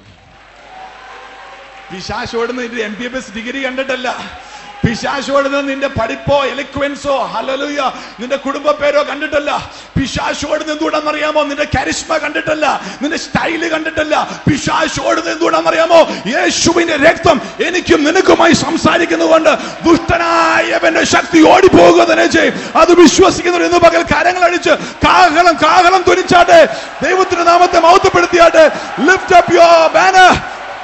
പിശാശ് ഓടുന്നത് M B B S degree കണ്ടിട്ടല്ല പിശാശ് ഓടുന്നത് നിന്റെ പഠിപ്പോ എലിക്വൻസോ ഹലലുയ നിന്റെ കുടുംബ പേരോ കണ്ടിട്ടല്ല പിശാശ് ഓടുന്നത് എന്തുകൊണ്ടാണെന്നറിയാമോ നിന്റെ കരിസ്മ കണ്ടിട്ടല്ല നിന്റെ സ്റ്റൈല് കണ്ടിട്ടല്ല പിശാശ് ഓടുന്നത് എന്തുകൊണ്ടാണെന്നറിയാമോ യേശുവിന്റെ രക്തം എനിക്കും നിനക്കുമായി സംസാരിക്കുന്നതുകൊണ്ട് ദുഷ്ടനായവന്റെ ശക്തി ഓടിപ്പോകുക തന്നെ ചെയ്യും അത് വിശ്വസിക്കുന്നവർ ഇന്ന് പകൽ കരങ്ങൾ അടിച്ച് കാഹളം കാഹളം തുരിച്ചാട്ടെ ദൈവത്തിന്റെ നാമത്തെ മൗത്തപ്പെടുത്തിയാട്ടെ lift up your banner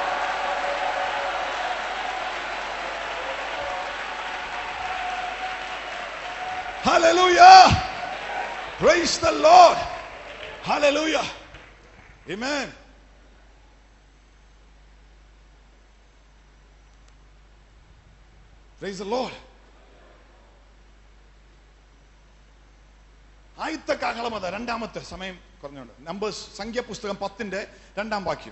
Hallelujah. Praise the Lord. Hallelujah. Amen. Praise the Lord. ആദ്യത്തെ കാഹളമത രണ്ടാമത്തെ സമയം പറഞ്ഞുകൊണ്ട് നമ്പേഴ്സ് സംഖ്യാപുസ്തകം പത്തിന്റെ രണ്ടാം വാക്യം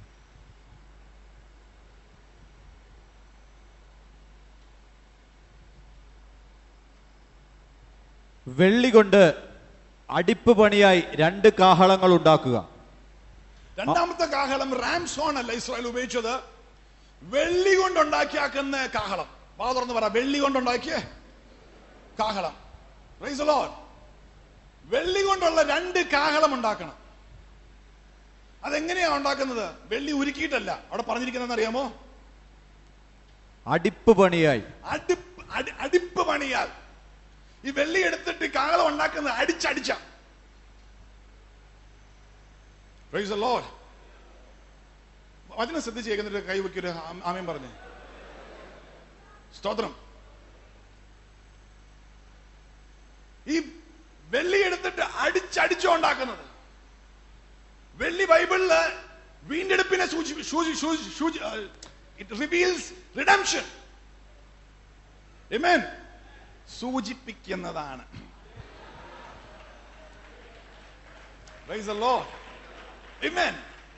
വെള്ളി കൊണ്ട് അടിപ്പ് പണിയായി രണ്ട് കാഹളങ്ങൾ ഉണ്ടാക്കുക രണ്ടാമത്തെ കാഹളം റാംസോൺ അല്ല ഇസ്രായേൽ ഉപയോഗിച്ചത് വെള്ളി കൊണ്ടുണ്ടാക്കിയാക്കുന്ന കാഹളം വാ തുറന്ന് പറ വെള്ളി കൊണ്ടുണ്ടാക്കിയ കാഹളം Praise the Lord. വെള്ളി കൊണ്ടുള്ള രണ്ട് കാഹളം ഉണ്ടാക്കണം അതെങ്ങനെയാ ഉണ്ടാക്കുന്നത് വെള്ളി ഉരുക്കിയിട്ടല്ല അവിടെ പറഞ്ഞിരിക്കുന്നത് അറിയാമോ അടിപ്പ് പണിയായി അടിപ്പ് അടി- അടിപ്പ് പണിയാൽ ഈ വെള്ളി എടുത്തിട്ട് കാഹളം ഉണ്ടാക്കുന്നത് അടിച്ചടിച്ച Praise the Lord. വചനം ശ്രദ്ധിച്ച് കേൾക്കുന്നിട്ട് കൈ വെക്കൊരു ആമയും പറഞ്ഞേ സ്തോത്രം ഈ വെള്ളി എടുത്തിട്ട് അടിച്ചടിച്ചോ ഉണ്ടാക്കുന്നത് വെള്ളി ബൈബിളില് വീണ്ടെടുപ്പിനെ സൂചി സൂചി- സൂചി- സൂചി- ഇറ്റ് റിവീൽസ് റിഡംഷൻ Amen. സൂചിപ്പിക്കുന്നതാണ് Praise the Lord. Amen.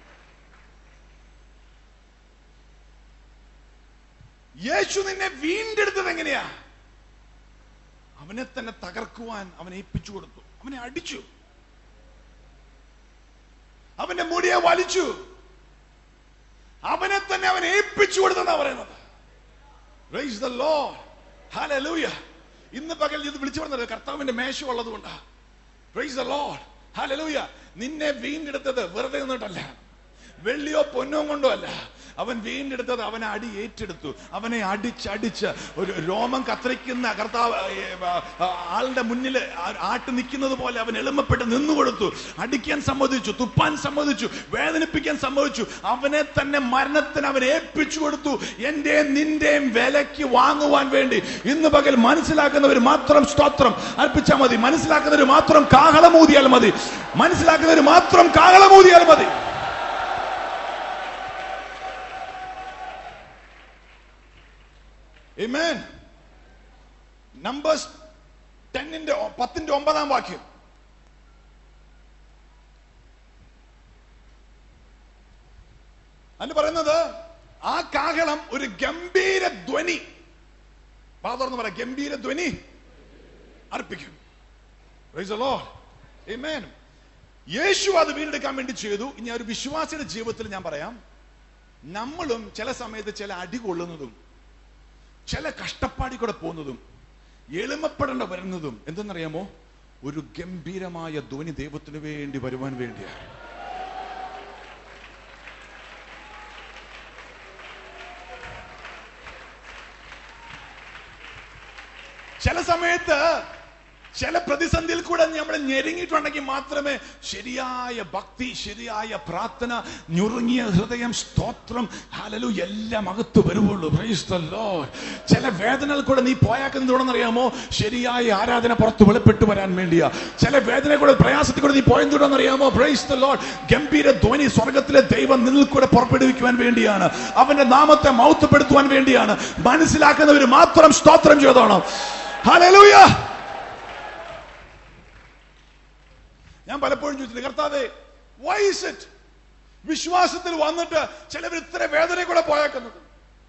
യേശു നിന്നെ വീണ്ടെടുത്തത് എങ്ങനെയാ അവനെ തന്നെ തകർക്കുവാൻ അവൻ ഏൽപ്പിച്ചു കൊടുത്തു അവനെ അടിച്ചു അവന്റെ മുടിയെ വലിച്ചു അവനെ തന്നെ അവൻ ഏൽപ്പിച്ചു കൊടുത്തെന്നാ പറയുന്നത് Praise the Lord. Hallelujah. ഇന്ന് പകൽ ഇത് വിളിച്ചു പറഞ്ഞത് കർത്താവിന്റെ മേശ ഉള്ളത് കൊണ്ടാ പ്രൈസ് ദ ലോർഡ് ഹല്ലേലൂയ നിന്നെ വീണ്ടെടുത്തത് വെറുതെ നിന്നിട്ടല്ല വെള്ളിയോ പൊന്നോ കൊണ്ടോ അല്ല അവൻ വീണ്ടെടുത്തത് അവനെ അടി ഏറ്റെടുത്തു അവനെ അടിച്ചടിച്ച് ഒരു രോമം കത്തിരിക്കുന്ന കർത്താവ് ഏ, ആ, ആളുടെ മുന്നിൽ ആട്ട് നിൽക്കുന്നത് പോലെ അവൻ എളുമപ്പെട്ട് നിന്നു കൊടുത്തു അടിക്കാൻ സമ്മതിച്ചു തുപ്പാൻ സമ്മതിച്ചു വേദനിപ്പിക്കാൻ സമ്മതിച്ചു അവനെ തന്നെ മരണത്തിന് അവൻ ഏൽപ്പിച്ചു കൊടുത്തു എന്റെയും നിന്റെയും വിലയ്ക്ക് വാങ്ങുവാൻ വേണ്ടി ഇന്ന് പകൽ മനസ്സിലാക്കുന്നവർ മാത്രം സ്തോത്രം അർപ്പിച്ചാൽ മതി മനസ്സിലാക്കുന്നവർ മാത്രം കാഹളമൂതിയാൽ മതി മനസ്സിലാക്കുന്നവർ മാത്രം കാഹളമൂതിയാൽ മതി Amen. നമ്പേഴ്സ് ടെന്നിന്റെ പത്തിന്റെ ഒമ്പതാം വാക്യം അതിന് പറയുന്നത് ആ കാഹളം ഒരു ഗംഭീര ധ്വനി പാതർന്ന് പറയാം ഗംഭീര ധ്വനി അർപ്പിക്കും Praise the Lord. Amen. യേശു അത് വീണ്ടെടുക്കാൻ വേണ്ടി ചെയ്തു ഇനി ആ ഒരു വിശ്വാസിയുടെ ജീവിതത്തിൽ ഞാൻ പറയാം നമ്മളും ചില സമയത്ത് ചില അടി കൊള്ളുന്നതും ചില കഷ്ടപ്പാടി കൂടെ പോകുന്നതും എളിമപ്പെടേണ്ട വരുന്നതും എന്തെന്നറിയാമോ ഒരു ഗംഭീരമായ ധ്വനി ദൈവത്തിന് വേണ്ടി വരുവാൻ വേണ്ടിയാണ് ചില സമയത്ത് ചില പ്രതിസന്ധിയിൽ കൂടെ നമ്മൾ ഞെരുങ്ങിയിട്ടുണ്ടെങ്കിൽ മാത്രമേ ശരിയായ ഭക്തി ശരിയായ പ്രാർത്ഥന ഞുറുങ്ങിയ ഹൃദയം സ്തോത്രം ഹലലു എല്ലാം അകത്ത് വരുവുള്ളൂ Praise the Lord. ചില വേദനകൾ കൂടെ നീ പോയാക്കുന്നത് അറിയാമോ ശരിയായ ആരാധന പുറത്ത് വെളിപ്പെട്ടു വരാൻ വേണ്ടിയാ ചില വേദന കൂടെ പ്രയാസത്തിൽ കൂടെ നീ പോയെന്തുകൊണ്ടെന്ന് അറിയാമോ പ്രൈസ് ദ ലോർഡ് ഗംഭീര ധ്വനി സ്വർഗത്തിലെ ദൈവം നിന്നിൽ കൂടെ പുറപ്പെടുവിക്കുവാൻ വേണ്ടിയാണ് അവന്റെ നാമത്തെ മൗത്തപ്പെടുത്തുവാൻ വേണ്ടിയാണ് മനസ്സിലാക്കുന്നവർ മാത്രം സ്തോത്രം ചെയ്തോണം ഹല്ലേലൂയ ഞാൻ പലപ്പോഴും ചോദിച്ചിട്ടുണ്ട് കർത്താവേ വൈ ഇസ് ഇറ്റ് വിശ്വാസത്തിൽ വന്നിട്ട് ചിലവർ ഇത്ര വേദന കൂടെ പോയേക്കുന്നത്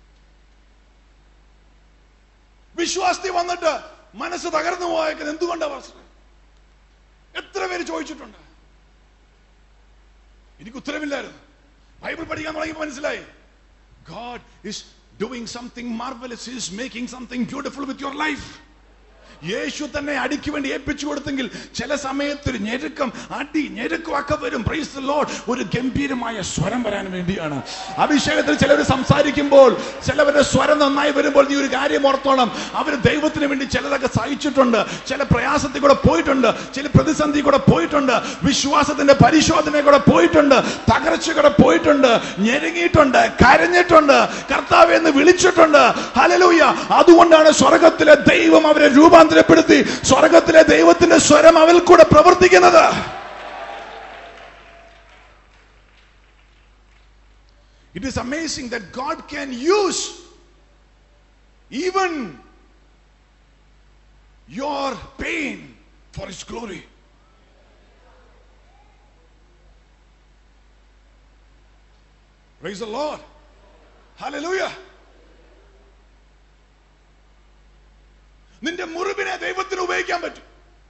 വിശ്വാസത്തിൽ വന്നിട്ട് മനസ്സ് തകർന്നു പോയേക്കുന്നത് എന്തുകൊണ്ടാ പാസ്റ്ററെ എത്ര പേര് ചോദിച്ചിട്ടുണ്ട് എനിക്ക് ഉത്തരവില്ലായിരുന്നു ബൈബിൾ പഠിക്കാൻ തുടങ്ങിയപ്പോൾ മനസ്സിലായി God is doing something marvelous. He is making something beautiful with your life. യേശു തന്നെ അടിക്ക് വേണ്ടി ഏൽപ്പിച്ചു കൊടുത്തെങ്കിൽ ചില സമയത്ത് ഒരു ഞെരുക്കം അടി ഞെരുക്കമൊക്കെ വരും പ്രൈസ് ദി ലോർഡ് ഒരു ഗംഭീരമായ സ്വരം വരാൻ വേണ്ടിയാണ് അഭിഷേകത്തിൽ ചിലർ സംസാരിക്കുമ്പോൾ ചിലവരുടെ സ്വരം നന്നായി വരുമ്പോൾ നീ ഒരു കാര്യം ഓർത്തോണം അവർ ദൈവത്തിന് വേണ്ടി ചിലതൊക്കെ സഹിച്ചിട്ടുണ്ട് ചില പ്രയാസത്തിൽ കൂടെ പോയിട്ടുണ്ട് ചില പ്രതിസന്ധി കൂടെ പോയിട്ടുണ്ട് വിശ്വാസത്തിന്റെ പരിശോധന കൂടെ പോയിട്ടുണ്ട് തകർച്ച കൂടെ പോയിട്ടുണ്ട് ഞെരുങ്ങിയിട്ടുണ്ട് കരഞ്ഞിട്ടുണ്ട് കർത്താവ് എന്ന് വിളിച്ചിട്ടുണ്ട് ഹലലൂയ അതുകൊണ്ടാണ് സ്വർഗത്തിലെ ദൈവം അവരെ രൂപാന്തരപ്പെടുത്തി സ്വർഗത്തിലെ ദൈവത്തിന്റെ സ്വരം അവൽ കൂടെ പ്രവർത്തിക്കുന്നത് It is amazing that God can use even your pain for His glory. Praise the Lord. Hallelujah. നിന്റെ മുറിവിനെ ദൈവത്തിന് ഉപയോഗിക്കാൻ പറ്റും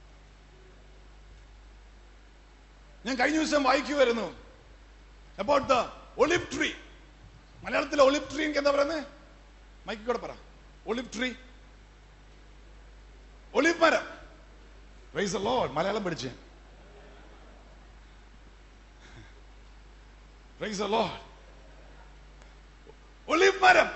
ഞാൻ കഴിഞ്ഞ ദിവസം വായിക്കുമായിരുന്നു അബൌട്ട് ദ ഒലിവ് ട്രീ മലയാളത്തിലെ ഒലിവ് ട്രീ എനിക്ക് എന്താ പറയുന്നത് മൈക്ക് കൂടെ പറ ഒലിവ് ട്രീ ഒലിവ് മരം പ്രൈസ് ദ ലോർഡ് മലയാളം പഠിച്ചേ പ്രൈസ് ദ ലോർഡ് ഒലിവ് മരം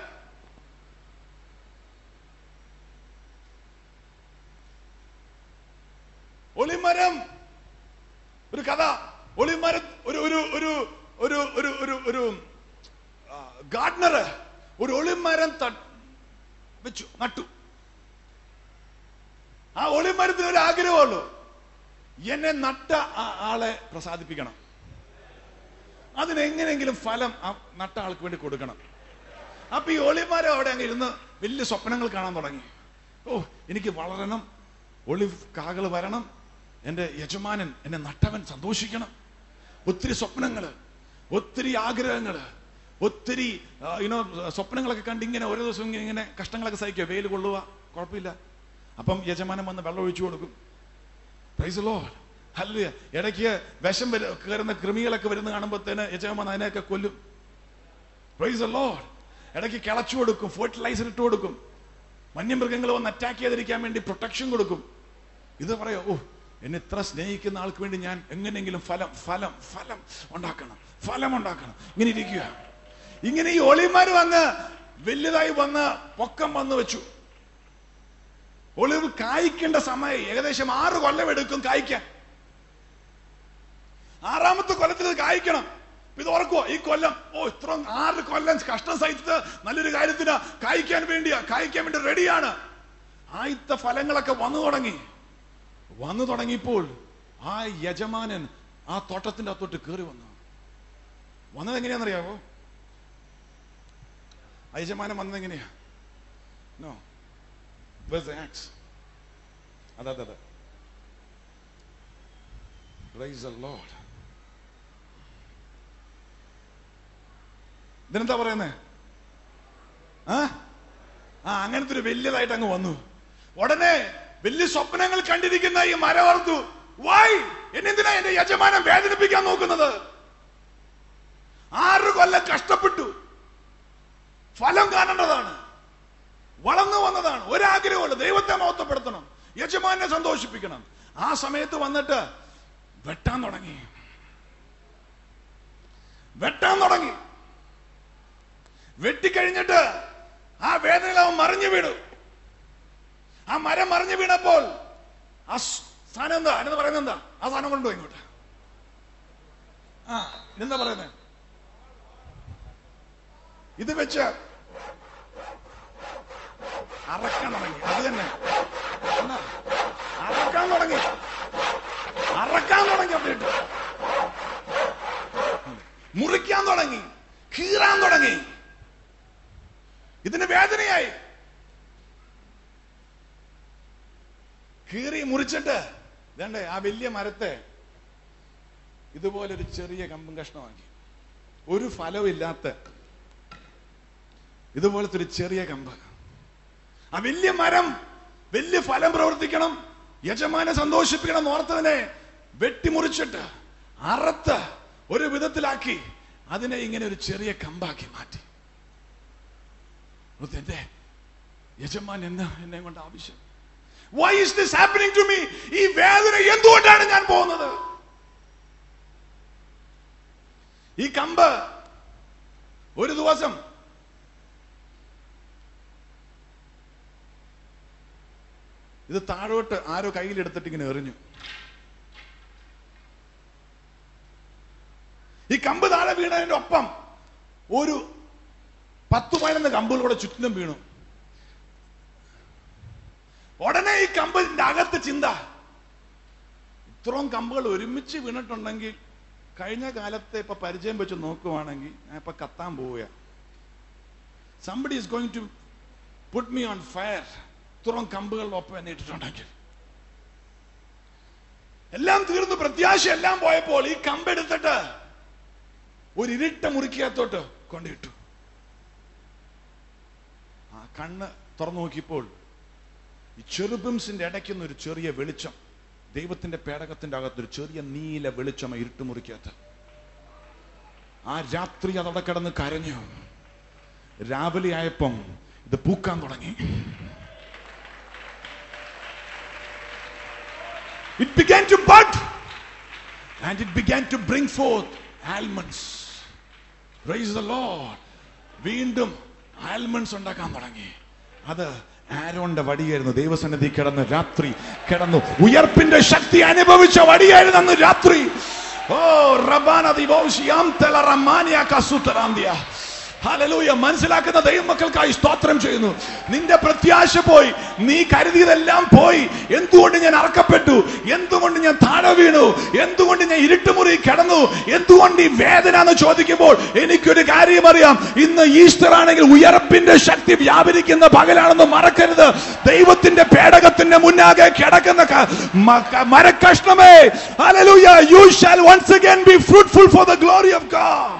ഒളിമരം ഒരു കഥ ഒളിമരം ഒരു ഒരു ഒരു ഒരു ഒരു ഒരു ഒരു ഗാർഡനർ ഒരു ഒളിമരം ത- വെച്ചു നട്ടു ആ ഒളിമരത്തിന് ഒരു ആഗ്രഹമുള്ളൂ എന്നെ നട്ട ആ ആളെ പ്രസാദിപ്പിക്കണം അതിനെങ്ങനെയെങ്കിലും ഫലം ആ നട്ട ആൾക്ക് വേണ്ടി കൊടുക്കണം അപ്പൊ ഈ ഒളിമരം അവിടെ അങ്ങ് ഇരുന്ന് വലിയ സ്വപ്നങ്ങൾ കാണാൻ തുടങ്ങി ഓ എനിക്ക് വളരണം ഒളിവ് കാകൾ വരണം എൻ്റെ യജമാനൻ എന്നെ നട്ടവൻ സന്തോഷിക്കണം ഒത്തിരി സ്വപ്നങ്ങള് ഒത്തിരി ആഗ്രഹങ്ങള് ഒത്തിരി യുനോ സ്വപ്നങ്ങളൊക്കെ കണ്ട് ഇങ്ങനെ ഓരോ ദിവസവും ഇങ്ങനെ ഇങ്ങനെ കഷ്ടങ്ങളൊക്കെ സഹിക്കുക വെയിൽ കൊള്ളുക കുഴപ്പമില്ല അപ്പം യജമാനൻ വന്ന് വെള്ളം ഒഴിച്ചു കൊടുക്കും പ്രൈസ് ലോ അല്ല ഇടയ്ക്ക് വിഷം വരു കയറുന്ന കൃമികളൊക്കെ വരുന്ന കാണുമ്പോഴത്തേന് യജമാൻ അതിനെയൊക്കെ കൊല്ലും പ്രൈസ് ലോ ഇടയ്ക്ക് കിളച്ചു കൊടുക്കും ഫെർട്ടിലൈസർ ഇട്ട് കൊടുക്കും വന്യമൃഗങ്ങൾ വന്ന് അറ്റാക്ക് ചെയ്തിരിക്കാൻ വേണ്ടി പ്രൊട്ടക്ഷൻ കൊടുക്കും ഇത് പറയോ ഓ എന്നെ ഇത്ര സ്നേഹിക്കുന്ന ആൾക്ക് വേണ്ടി ഞാൻ എങ്ങനെയെങ്കിലും ഫലം ഫലം ഫലം ഉണ്ടാക്കണം ഫലം ഉണ്ടാക്കണം ഇങ്ങനെ ഇരിക്കുക ഇങ്ങനെ ഈ ഒളിമാര് വന്ന് വലുതായി വന്ന് പൊക്കം വന്ന് വെച്ചു ഒളിവ് കായ്ക്കേണ്ട സമയം ഏകദേശം ആറ് കൊല്ലം എടുക്കും കായ്ക്കാൻ ആറാമത്തെ കൊല്ലത്തിൽ ഇത് കായ്ക്കണം ഇപ്പൊ ഇത് ഓർക്കുവോ ഈ കൊല്ലം ഓ ഇത്ര ആറ് കൊല്ലം കഷ്ടം സഹിച്ചത് നല്ലൊരു കാര്യത്തിന് കായ്ക്കാൻ വേണ്ടിയാ കായ്ക്കാൻ വേണ്ടി റെഡിയാണ് ആദ്യത്തെ ഫലങ്ങളൊക്കെ വന്നു തുടങ്ങി വന്നു തുടങ്ങിയപ്പോൾ ആ യജമാനൻ ആ തോട്ടത്തിന്റെ അകത്തോട്ട് കയറി വന്നു വന്നത് എങ്ങനെയാണെന്നറിയാവോ ആ യജമാനൻ വന്നത് എങ്ങനെയാ നോ Where's the axe? അതെ അതെ അതെ Praise the Lord. ഇതിനെന്താ പറയുന്നേ ആ ആ അങ്ങനത്തെ ഒരു വലിയതായിട്ട് അങ്ങ് വന്നു ഉടനെ വലിയ സ്വപ്നങ്ങൾ കണ്ടിരിക്കുന്ന ഈ മരം ഓർത്തു വായ് എന്നെന്തിനാ എന്റെ യജമാനം വേദനിപ്പിക്കാൻ നോക്കുന്നത് ആറ് കൊല്ലം കഷ്ടപ്പെട്ടു ഫലം കാണേണ്ടതാണ് വളർന്നു വന്നതാണ് ഒരാഗ്രഹമുള്ള ദൈവത്തെ മഹത്വപ്പെടുത്തണം യജമാനെ സന്തോഷിപ്പിക്കണം ആ സമയത്ത് വന്നിട്ട് വെട്ടാൻ തുടങ്ങി വെട്ടാൻ തുടങ്ങി വെട്ടിക്കഴിഞ്ഞിട്ട് ആ വേദനയിൽ അവൻ മറിഞ്ഞു വീണു ആ മരം മറിഞ്ഞു വീണപ്പോൾ ആ സ് സാധനം എന്താ എന്ന് പറയുന്നത് എന്താ ആ സാധനം കൊണ്ടുപോയി ഇങ്ങോട്ട് ആ എന്താ പറയുന്നത് ഇത് വെച്ച് അറക്കാൻ തുടങ്ങി അത് തന്നെ എന്നാ? അറക്കാൻ തുടങ്ങി അറക്കാൻ തുടങ്ങി അവിടെ ഇട്ട് മുറിക്കാൻ തുടങ്ങി കീറാൻ തുടങ്ങി ഇതിന് വേദനയായി കീറി മുറിച്ചിട്ട് വേണ്ടേ ആ വലിയ മരത്തെ ഇതുപോലെ ഒരു ചെറിയ കമ്പും കഷ്ണമാക്കി ഒരു ഫലവും ഇല്ലാത്ത ഇതുപോലത്തെ ഒരു ചെറിയ കമ്പ് ആ വലിയ മരം വലിയ ഫലം പ്രവർത്തിക്കണം യജമാനെ സന്തോഷിപ്പിക്കണം ഓർത്തതിനെ വെട്ടിമുറിച്ചിട്ട് അറുത്ത് ഒരു വിധത്തിലാക്കി അതിനെ ഇങ്ങനെ ഒരു ചെറിയ കമ്പാക്കി മാറ്റി ഓർത്ത് എന്റെ യജമാൻ എന്താ എന്നെ കൊണ്ട് ആവശ്യം why is this happening to me ഈ വേദന എന്തുകൊണ്ടാണ് ഞാൻ പോകുന്നത് ഈ കമ്പ് ഒരു ദിവസം ഇത് താഴോട്ട് ആരോ കയ്യിലെടുത്തിട്ട് ഇങ്ങനെ എറിഞ്ഞു ഈ കമ്പ് താഴെ വീണതിന്റെ ഒപ്പം ഒരു പത്ത് പതിനൊന്ന് കമ്പുകൾ കൂടെ ചുറ്റിനും വീണു ഉടനെ ഈ കമ്പിന്റെ അകത്ത് ചിന്ത ഇത്രയും കമ്പുകൾ ഒരുമിച്ച് വീണിട്ടുണ്ടെങ്കിൽ കഴിഞ്ഞ കാലത്തെ ഇപ്പൊ പരിചയം വെച്ച് നോക്കുവാണെങ്കിൽ ഞാൻ ഇപ്പൊ കത്താൻ പോവുക somebody is going to put me on fire ഇത്രയും കമ്പുകളുടെ ഒപ്പം എന്നെ ഇട്ടിട്ടുണ്ടെങ്കിൽ എല്ലാം തീർന്നു പ്രത്യാശ എല്ലാം പോയപ്പോൾ ഈ കമ്പെടുത്തിട്ട് ഒരു ഇരുട്ട മുറിക്കകത്തോട്ട് കൊണ്ടിട്ടു ആ കണ്ണ് തുറന്നു നോക്കിയപ്പോൾ ഈ ചെറുബിംസിന്റെ ഇടയ്ക്കുന്ന ഒരു ചെറിയ വെളിച്ചം ദൈവത്തിന്റെ പേടകത്തിന്റെ അകത്ത് ഒരു ചെറിയ നീല വെളിച്ചം ആ ഇരുട്ടുമുറിക്കകത്ത് ആ രാത്രി അതവിടെ കിടന്ന് കരഞ്ഞു രാവിലെ ആയപ്പം ഇത് പൂക്കാൻ തുടങ്ങി It began to bud and it began to bring forth almonds. Praise the Lord. വീണ്ടും ആൽമണ്ട്സ് ഉണ്ടാക്കാൻ തുടങ്ങി അത് ആരോന്റെ വടിയായിരുന്നു ദൈവസന്നിധി കിടന്ന് രാത്രി കിടന്നു ഉയർപ്പിന്റെ ശക്തി അനുഭവിച്ച വടിയായിരുന്നു അന്ന് രാത്രി ഓ റബാന ദിവോഷിയാം തെല റമാനിയ കസുത്തരാന്തിയ ഹല്ലേലൂയ മനസ്സിലാക്കുന്ന ദൈവമക്കൾക്കായി സ്തോത്രം ചെയ്യുന്നു നിന്റെ പ്രത്യാശ പോയി നീ കരുതിയതെല്ലാം പോയി എന്തുകൊണ്ട് ഞാൻ അറക്കപ്പെട്ടു എന്തുകൊണ്ട് ഞാൻ താഴെ വീണു എന്തുകൊണ്ട് ഞാൻ ഇരുട്ടുമുറി കിടന്നു എന്തുകൊണ്ട് ഈ വേദന എന്ന് ചോദിക്കുമ്പോൾ എനിക്കൊരു കാര്യം അറിയാം ഇന്ന് ഈസ്റ്റർ ആണെങ്കിൽ ഉയർപ്പിന്റെ ശക്തി വ്യാപരിക്കുന്ന പകലാണെന്ന് മറക്കരുത് ദൈവത്തിന്റെ പേടകത്തിന്റെ മുന്നാകെ കിടക്കുന്ന ക- മ- ക- മരക്കഷ്ണമേ hallelujah you shall once again be fruitful for the glory of God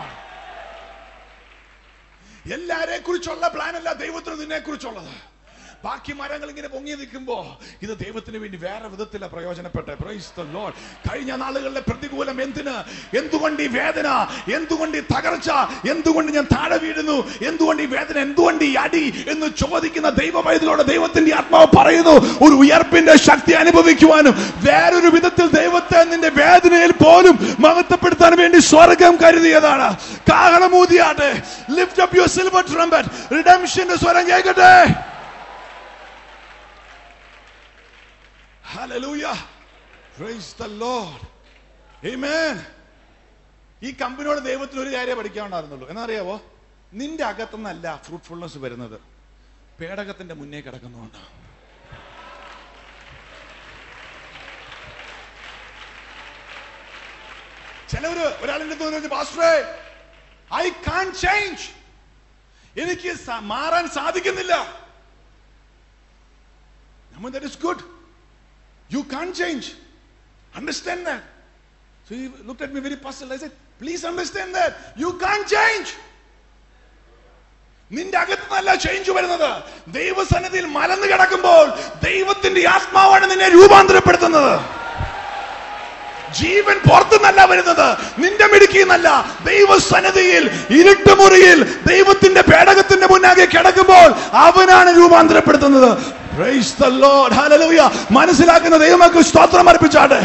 എല്ലാരെ കുറിച്ചുള്ള പ്ലാൻ അല്ല ദൈവത്തിന് നിന്നെ കുറിച്ചുള്ളത് ബാക്കി മരങ്ങൾ ഇങ്ങനെ പൊങ്ങി നിൽക്കുമ്പോ ഇത് ദൈവത്തിന് വേണ്ടി വേറെ വിധത്തില പ്രയോജനപ്പെട്ടെ Praise the Lord. കഴിഞ്ഞ നാളുകളിലെ പ്രതികൂലം എന്തിന് എന്തുകൊണ്ട് ഈ വേദന എന്തുകൊണ്ട് ഈ തകർച്ച എന്തുകൊണ്ട് ഞാൻ താഴെ വീഴുന്നു എന്തുകൊണ്ട് ഈ വേദന എന്തുകൊണ്ട് ഈ അടി എന്ന് ചോദിക്കുന്ന ദൈവവൈദ്യലോട് ദൈവത്തിന്റെ ആത്മാവ് പറയുന്നു ഒരു ഉയർപ്പിന്റെ ശക്തി അനുഭവിക്കുവാനും വേറൊരു വിധത്തിൽ ദൈവത്തെ നിന്റെ വേദനയിൽ പോലും മഹത്വപ്പെടുത്താൻ വേണ്ടി സ്വർഗം കരുതിയതാണ് കാഹളമൂതിയാട്ടെ lift up your silver trumpet റിഡംഷന്റെ സ്വരം കേൾക്കട്ടെ Hallelujah. Praise the Lord. Amen. ഈ കമ്പനിയോട് ദൈവത്തിന് ഒരു കാര്യം പഠിക്കാനുണ്ടായിരുന്നുള്ളൂ എന്നറിയാവോ നിന്റെ അകത്തുനിന്നല്ല ഫ്രൂട്ട്ഫുൾനെസ് വരുന്നത് പേടകത്തിന്റെ മുന്നേ കിടക്കുന്നുണ്ട് ചിലവര് ഒരാളിന്റെ തോന്നുന്നു പാസ്റ്ററേ ഐ കാൺ ചേഞ്ച് എനിക്ക് സ- മാറാൻ സാധിക്കുന്നില്ല I mean, that is good. You can't change. Understand that. So he looked at me very puzzled. I said, please understand that. You can't change. നിന്റെ അകത്ത് നല്ല ചേഞ്ച് വരുന്നത് ദൈവസന്നിധിയിൽ മലന്ന് കിടക്കുമ്പോൾ ദൈവത്തിന്റെ ആത്മാവാണ് നിന്നെ രൂപാന്തരപ്പെടുത്തുന്നത് ജീവൻ പുറത്തുനിന്നല്ല വരുന്നത് നിന്റെ മിടുക്കിന്നല്ല ദൈവസന്നിധിയിൽ ഇരുട്ടുമുറിയിൽ ദൈവത്തിന്റെ പേടകത്തിന്റെ മുന്നാകെ കിടക്കുമ്പോൾ അവനാണ് രൂപാന്തരപ്പെടുത്തുന്നത് Praise the Lord. Hallelujah. മനസ്സിലാക്കുന്ന ദൈവമക്കൾ സ്തോത്രം അർപ്പിച്ചാട്ടെ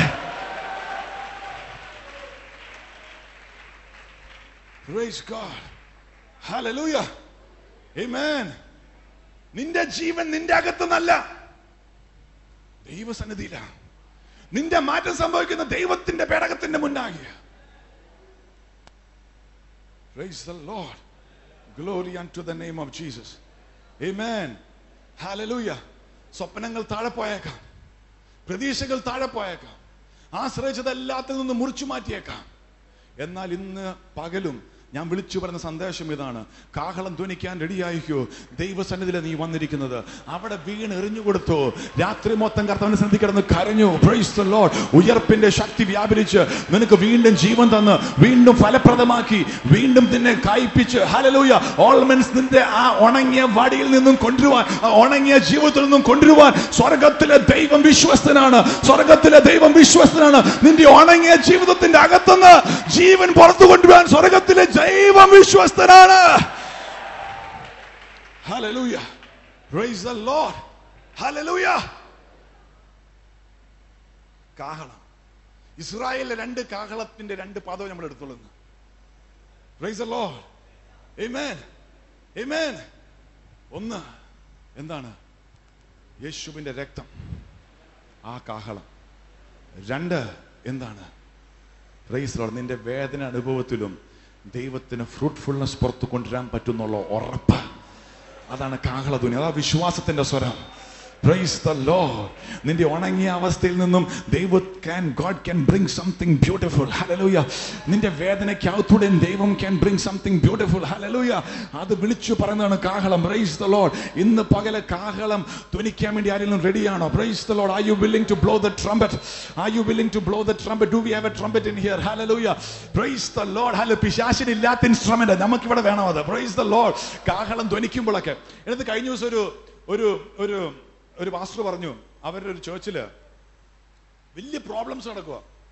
Praise God. Hallelujah. Amen. നിന്റെ ജീവൻ നിന്റെ അകത്തുനിന്നല്ല ദൈവസന്നിധിയിലാണ് നിന്റെ മാറ്റം സംഭവിക്കുന്ന ദൈവത്തിന്റെ പേടകത്തിന്റെ മുന്നാകെ Praise the Lord. Glory unto the name of Jesus. Amen. Hallelujah. സ്വപ്നങ്ങൾ താഴെ പോയേക്കാം പ്രതീക്ഷകൾ താഴെ പോയേക്കാം ആശ്രയിച്ചത് എല്ലാത്തിൽ നിന്ന് മുറിച്ചു മാറ്റിയേക്കാം എന്നാൽ ഇന്ന് പകലും ഞാൻ വിളിച്ചു പറഞ്ഞ സന്ദേശം ഇതാണ് കാഹളം ധ്വനിക്കാൻ റെഡിയായിക്കോ ദൈവസന്നിധിയിലെ നീ വന്നിരിക്കുന്നത് അവിടെ വീണ് എറിഞ്ഞു കൊടുത്തു രാത്രി മൊത്തം കർത്താവിന്റെ സന്നിധി കിടന്ന് കരഞ്ഞു പ്രൈസ് ദ ലോർഡ് ഉയർപ്പിന്റെ ശക്തി വ്യാപരിച്ച് നിനക്ക് വീണ്ടും ജീവൻ തന്ന് വീണ്ടും ഫലപ്രദമാക്കി വീണ്ടും നിന്നെ കായ്പിച്ച് ഹലലൂയ ഓൾമെൻസ് നിന്റെ ആ ഉണങ്ങിയ വടിയിൽ നിന്നും കൊണ്ടുവരുവാൻ ആ ഉണങ്ങിയ ജീവിതത്തിൽ നിന്നും കൊണ്ടുവരുവാൻ സ്വർഗത്തിലെ ദൈവം വിശ്വസ്തനാണ് സ്വർഗത്തിലെ ദൈവം വിശ്വസ്തനാണ് നിന്റെ ഉണങ്ങിയ ജീവിതത്തിന്റെ അകത്തുനിന്ന് ജീവൻ പുറത്തു കൊണ്ടുവരാൻ സ്വർഗത്തിലെ ദൈവം വിശ്വസ്തനാണ് hallelujah praise the Lord hallelujah കാഹളം ഇസ്രായേലിലെ രണ്ട് കാഹളത്തിന്റെ രണ്ട് പദവും നമ്മൾ എടുത്തോളുന്നു praise the Lord amen amen ഒന്ന് എന്താണ് യേശുവിന്റെ രക്തം ആ കാഹളം രണ്ട് എന്താണ് പ്രൈസ് ലോർഡ് നിന്റെ വേദന അനുഭവത്തിലും ദൈവത്തിന് ഫ്രൂട്ട്ഫുൾനെസ് പുറത്തു കൊണ്ടുവരാൻ പറ്റുന്നുള്ള ഉറപ്പ് അതാണ് കാഹളധ്വനി അതാ വിശ്വാസത്തിന്റെ സ്വരം പ്രൈസ് ദ ലോർഡ് നിന്റെ ഉണങ്ങിയ അവസ്ഥയിൽ നിന്നും ദൈവ can God can bring something beautiful hallelujah നിന്റെ വേദനയ്ക്കകത്തൂടെ ദൈവം can bring something beautiful hallelujah അത് വിളിച്ചു പറയുന്നതാണ് കാഹളം പ്രൈസ് ദ ലോർഡ് ഇന്ന് പകലെ കാഹളം ധ്വനിക്കാൻ വേണ്ടി ആരെങ്കിലും റെഡിയാണോ praise the Lord are you willing to blow the trumpet are you willing to blow the trumpet do we have a trumpet in here hallelujah praise the Lord hello പിശാശിന് ഇല്ലാത്ത instrument നമുക്ക് ഇവിടെ വേണം അത് പ്രൈസ് ദ ലോർഡ് കാഹളം ധ്വനിക്കുമ്പോഴൊക്കെ എടുത്ത് കഴിഞ്ഞ ദിവസം ഒരു ഒരു ഒരു ഒരു പാസ്റ്റർ പറഞ്ഞു അവരുടെ ഒരു ചേർച്ചില് വലിയ പ്രോബ്ലംസ് നടക്കുക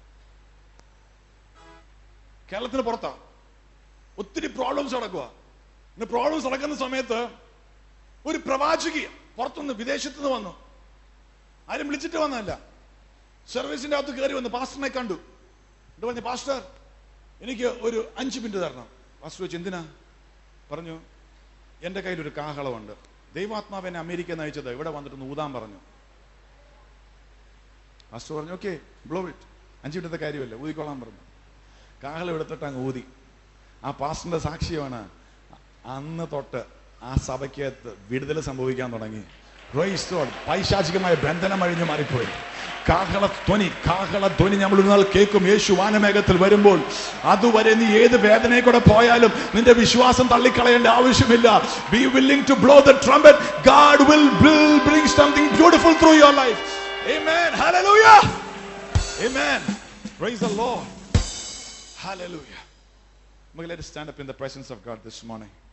കേരളത്തിന് പുറത്താ ഒത്തിരി പ്രോബ്ലംസ് നടക്കുക ഇന്ന് പ്രോബ്ലംസ് നടക്കുന്ന സമയത്ത് ഒരു പ്രവാചകി പുറത്തുനിന്ന് വിദേശത്ത് നിന്ന് വന്നു ആരും വിളിച്ചിട്ട് വന്നതല്ല സർവീസിന്റെ അകത്ത് കയറി വന്നു പാസ്റ്ററിനെ കണ്ടു എന്നിട്ട് പറഞ്ഞു പാസ്റ്റർ എനിക്ക് ഒരു അഞ്ച് മിനിറ്റ് തരണം പാസ്റ്റർ ചോദിച്ചു എന്തിനാ പറഞ്ഞു എൻ്റെ കയ്യിൽ ഒരു കാഹളമുണ്ട് ദൈവാത്മാവ് എന്നെ അമേരിക്ക നയിച്ചത് ഇവിടെ വന്നിട്ട് ഒന്ന് ഊതാൻ പറഞ്ഞു പാസ്റ്റർ പറഞ്ഞു ഓക്കെ ബ്ലോ ഇറ്റ് അഞ്ച് മിനിറ്റത്തെ കാര്യമല്ല ഊതിക്കോളാൻ പറഞ്ഞു കാഹളം എടുത്തിട്ട് അങ്ങ് ഊതി ആ പാസ്റ്ററിന്റെ സാക്ഷ്യമാണ് അന്ന് തൊട്ട് ആ സഭയ്ക്കകത്ത് വിടുതൽ സംഭവിക്കാൻ തുടങ്ങി Praise the Lord. പൈശാചികമായ ബന്ധനം അഴിഞ്ഞു മാറിപ്പോയി കാഹള ധ്വനി കാഹള ധ്വനി നമ്മൾ ഒരു നാൾ കേൾക്കും യേശു വാനമേഘത്തിൽ വരുമ്പോൾ അതുവരെ നീ ഏത് വേദനയെ കൂടെ പോയാലും നിന്റെ വിശ്വാസം തള്ളിക്കളയേണ്ട ആവശ്യമില്ല be willing to blow the trumpet God will bring something beautiful through your life Amen. Hallelujah. Amen. Praise the Lord. Hallelujah. Let us stand up in the presence of God this morning.